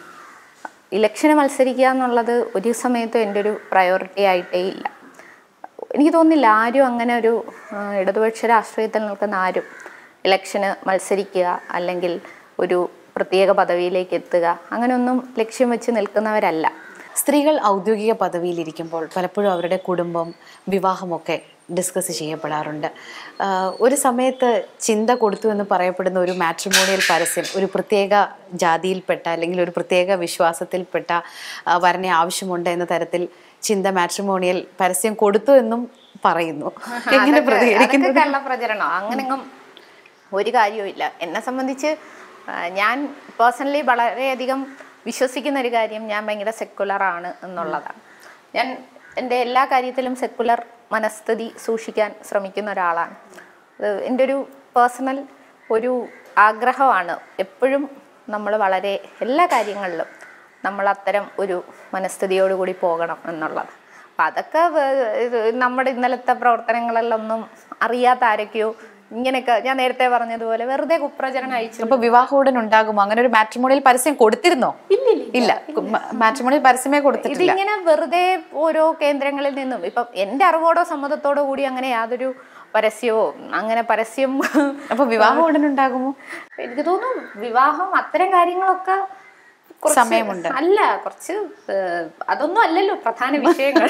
ഇലക്ഷന് മത്സരിക്കുക എന്നുള്ളത് ഒരു സമയത്തും എൻ്റെ ഒരു പ്രയോറിറ്റി ആയിട്ടേ ഇല്ല എനിക്ക് തോന്നുന്നില്ല ആരും അങ്ങനെ ഒരു ആ, ഇടതുപക്ഷ രാഷ്ട്രീയത്തിൽ നിൽക്കുന്ന ആരും ഇലക്ഷന് മത്സരിക്കുക അല്ലെങ്കിൽ ഒരു പ്രത്യേക പദവിയിലേക്ക് എത്തുക അങ്ങനെയൊന്നും ലക്ഷ്യം വെച്ച് നിൽക്കുന്നവരല്ല സ്ത്രീകൾ ഔദ്യോഗിക പദവിയിലിരിക്കുമ്പോൾ പലപ്പോഴും അവരുടെ കുടുംബം വിവാഹമൊക്കെ ഡിസ്കസ് ചെയ്യപ്പെടാറുണ്ട് ആഹ് ഒരു സമയത്ത് ചിന്ത കൊടുത്തു എന്ന് പറയപ്പെടുന്ന ഒരു മാട്രിമോണിയൽ പരസ്യം ഒരു പ്രത്യേക ജാതിയിൽപ്പെട്ട അല്ലെങ്കിൽ ഒരു പ്രത്യേക വിശ്വാസത്തിൽപ്പെട്ട ആ, വരനെ ആവശ്യമുണ്ട് എന്ന തരത്തിൽ ചിന്ത മാട്രിമോണിയൽ പരസ്യം കൊടുത്തു എന്നും പറയുന്നു എങ്ങനെ പ്രതികരിക്കുന്നു അതൊക്കെ കള്ളപ്രചരണം അങ്ങനെങ്ങും ഒരു കാര്യവും ഇല്ല എന്നെ സംബന്ധിച്ച് ആ, ഞാൻ പേഴ്സണലി വളരെയധികം വിശ്വസിക്കുന്ന ഒരു കാര്യം ഞാൻ ഭയങ്കര സെക്കുലർ ആണ് എന്നുള്ളതാണ് ഞാൻ എൻ്റെ എല്ലാ കാര്യത്തിലും സെക്കുലർ മനസ്ഥിതി സൂക്ഷിക്കാൻ ശ്രമിക്കുന്ന ഒരാളാണ് അത് എൻ്റെ ഒരു പേഴ്സണൽ ഒരു ആഗ്രഹമാണ് എപ്പോഴും നമ്മൾ വളരെ എല്ലാ കാര്യങ്ങളിലും നമ്മൾ അത്തരം ഒരു മനസ്ഥിതിയോടുകൂടി പോകണം എന്നുള്ളത് അപ്പം അതൊക്കെ വേ- ഇത് നമ്മുടെ ഇന്നലത്തെ പ്രവർത്തനങ്ങളിലൊന്നും അറിയാത്ത ആരൊക്കെയോ ഇങ്ങനെയൊക്കെ ഞാൻ നേരത്തെ പറഞ്ഞതുപോലെ വെറുതെ കുപ്രചരണം അയച്ചു അപ്പൊ വിവാഹം ഉടൻ ഉണ്ടാകുമോ അങ്ങനെ ഒരു മാട്രിമോണിയൽ പരസ്യം കൊടുത്തിരുന്നോ ഇല്ല മാട്രിമോണിയൽ പരസ്യമേ കൊടുത്തിട്ടില്ല ഇതിങ്ങനെ വെറുതെ ഓരോ കേന്ദ്രങ്ങളിൽ നിന്നും ഇപ്പം എൻ്റെ അറിവോടോ സമ്മതത്തോടോ കൂടി അങ്ങനെ യാതൊരു പരസ്യമോ അങ്ങനെ പരസ്യം അപ്പൊ വിവാഹം ഉടൻ ഉണ്ടാകുമോ എനിക്ക് തോന്നുന്നു വിവാഹം അത്തരം കാര്യങ്ങളൊക്കെ കുറച്ച് സമയമുണ്ട്. അല്ല കുറച്ച് ഏഹ്, അതൊന്നും അല്ലല്ലോ പ്രധാന വിഷയങ്ങൾ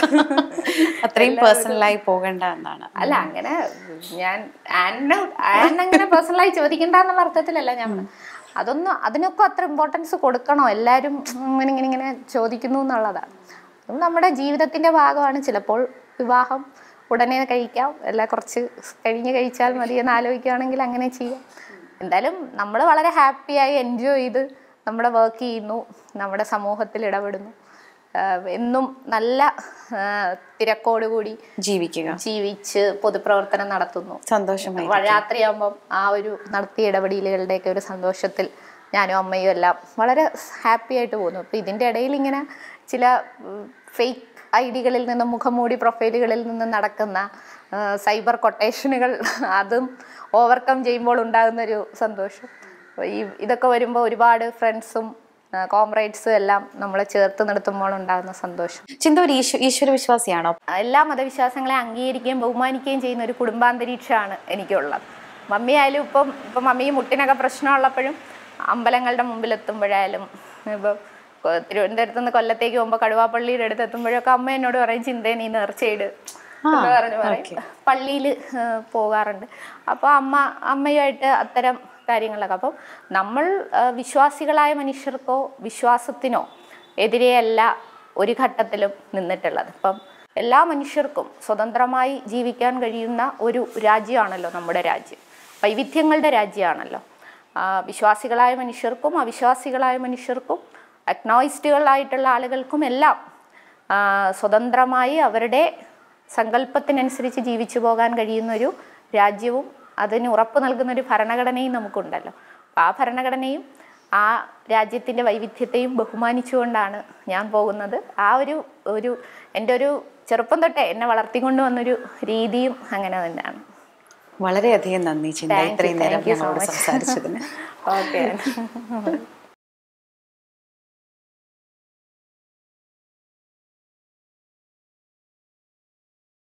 അത്രയും പേഴ്സണലായി പോകേണ്ട എന്നാണ് അല്ല അങ്ങനെ ഞാൻ ആനെ ആനങ്ങനെ പേഴ്സണലായി ചോദിക്കണ്ട എന്നുള്ള അർത്ഥത്തിലല്ല ഞാൻ പറഞ്ഞത്. അതൊന്നും അതിനൊക്കെ അത്ര ഇമ്പോർട്ടൻസ് കൊടുക്കണോ എല്ലാവരും ഇങ്ങനെ ഇങ്ങനെ ഇങ്ങനെ ചോദിക്കുന്നു എന്നുള്ളതാണ് അതും നമ്മുടെ ജീവിതത്തിന്റെ ഭാഗമാണ് ചിലപ്പോൾ വിവാഹം ഉടനെ കഴിക്കാം അല്ല കുറച്ച് കഴിഞ്ഞ് കഴിച്ചാൽ മതി എന്ന് ആലോചിക്കുകയാണെങ്കിൽ അങ്ങനെ ചെയ്യാം എന്തായാലും നമ്മൾ വളരെ ഹാപ്പിയായി എൻജോയ് ചെയ്ത് നമ്മുടെ വർക്ക് ചെയ്യുന്നു നമ്മുടെ സമൂഹത്തിൽ ഇടപെടുന്നു ആഹ് എന്നും നല്ല ആഹ് തിരക്കോടുകൂടി ജീവിക്കുക ജീവിച്ച് പൊതുപ്രവർത്തനം നടത്തുന്നു സന്തോഷമായി വ- രാത്രിയാകുമ്പം ആ ഒരു നടത്തിയ ഇടപെടലുകളുടെയൊക്കെ ഒരു സന്തോഷത്തിൽ ഞാനും അമ്മയും എല്ലാം വളരെ ഹാപ്പി ആയിട്ട് പോകുന്നു അപ്പോൾ ഇതിൻ്റെ ഇടയിൽ ഇങ്ങനെ ചില ഫേക്ക് ഐ ഡികളിൽ നിന്നും മുഖംമൂടി പ്രൊഫൈലുകളിൽ നിന്നും നടക്കുന്ന ആ, സൈബർ കൊട്ടേഷനുകൾ അതും ഓവർകം ചെയ്യുമ്പോൾ ഉണ്ടാകുന്നൊരു സന്തോഷം അപ്പോൾ ഈ ഇതൊക്കെ വരുമ്പോൾ ഒരുപാട് ഫ്രണ്ട്സും കോംറേഡ്സും എല്ലാം നമ്മളെ ചേർത്ത് നിർത്തുമ്പോൾ ഉണ്ടാകുന്ന സന്തോഷം ചിന്ത ഒരു ഈശ്വ ഈശ്വര വിശ്വാസിയാണോ എല്ലാ മതവിശ്വാസങ്ങളെ അംഗീകരിക്കുകയും ബഹുമാനിക്കുകയും ചെയ്യുന്ന ഒരു കുടുംബാന്തരീക്ഷമാണ് എനിക്കുള്ളത് മമ്മി ആയാലും ഇപ്പം ഇപ്പം മമ്മി മുട്ടിനൊക്കെ പ്രശ്നമുള്ളപ്പോഴും അമ്പലങ്ങളുടെ മുമ്പിൽ എത്തുമ്പോഴായാലും ഇപ്പം കൊ- തിരുവനന്തപുരത്ത് നിന്ന് കൊല്ലത്തേക്ക് പോകുമ്പോൾ കടുവാപ്പള്ളിയുടെ അടുത്ത് എത്തുമ്പോഴൊക്കെ അമ്മ എന്നോട് പറയും ചിന്തയെ നീ നേർച്ചയിട് എന്ന് പറഞ്ഞു പറയും പള്ളിയിൽ പോകാറുണ്ട് അപ്പോൾ അമ്മ അമ്മയുമായിട്ട് അത്തരം കാര്യങ്ങളൊക്കെ അപ്പം നമ്മൾ ആ, വിശ്വാസികളായ മനുഷ്യർക്കോ വിശ്വാസത്തിനോ എതിരെയല്ല ഒരു ഘട്ടത്തിലും നിന്നിട്ടുള്ളത് അപ്പം എല്ലാ മനുഷ്യർക്കും സ്വതന്ത്രമായി ജീവിക്കാൻ കഴിയുന്ന ഒരു രാജ്യമാണല്ലോ നമ്മുടെ രാജ്യം വൈവിധ്യങ്ങളുടെ രാജ്യമാണല്ലോ ആ, വിശ്വാസികളായ മനുഷ്യർക്കും അവിശ്വാസികളായ മനുഷ്യർക്കും അഗ്നോയിസ്റ്റുകളായിട്ടുള്ള ആളുകൾക്കും എല്ലാം ആ, സ്വതന്ത്രമായി അവരുടെ സങ്കല്പത്തിനനുസരിച്ച് ജീവിച്ചു പോകാൻ കഴിയുന്ന ഒരു രാജ്യവും അതിന് ഉറപ്പ് നൽകുന്ന ഒരു ഭരണഘടനയും നമുക്കുണ്ടല്ലോ അപ്പോൾ ആ ഭരണഘടനയും ആ രാജ്യത്തിൻ്റെ വൈവിധ്യത്തെയും ബഹുമാനിച്ചുകൊണ്ടാണ് ഞാൻ പോകുന്നത് ആ ഒരു ഒരു എൻ്റെ ഒരു ചെറുപ്പം തൊട്ടേ എന്നെ വളർത്തിക്കൊണ്ട് വന്നൊരു രീതിയും അങ്ങനെ തന്നെയാണ് വളരെയധികം നന്ദി ചിന്ത Thank you, ഇത്രയും നേരം thank you so ഞങ്ങളോട് much. സംസാരിച്ചതിന് ഓക്കെ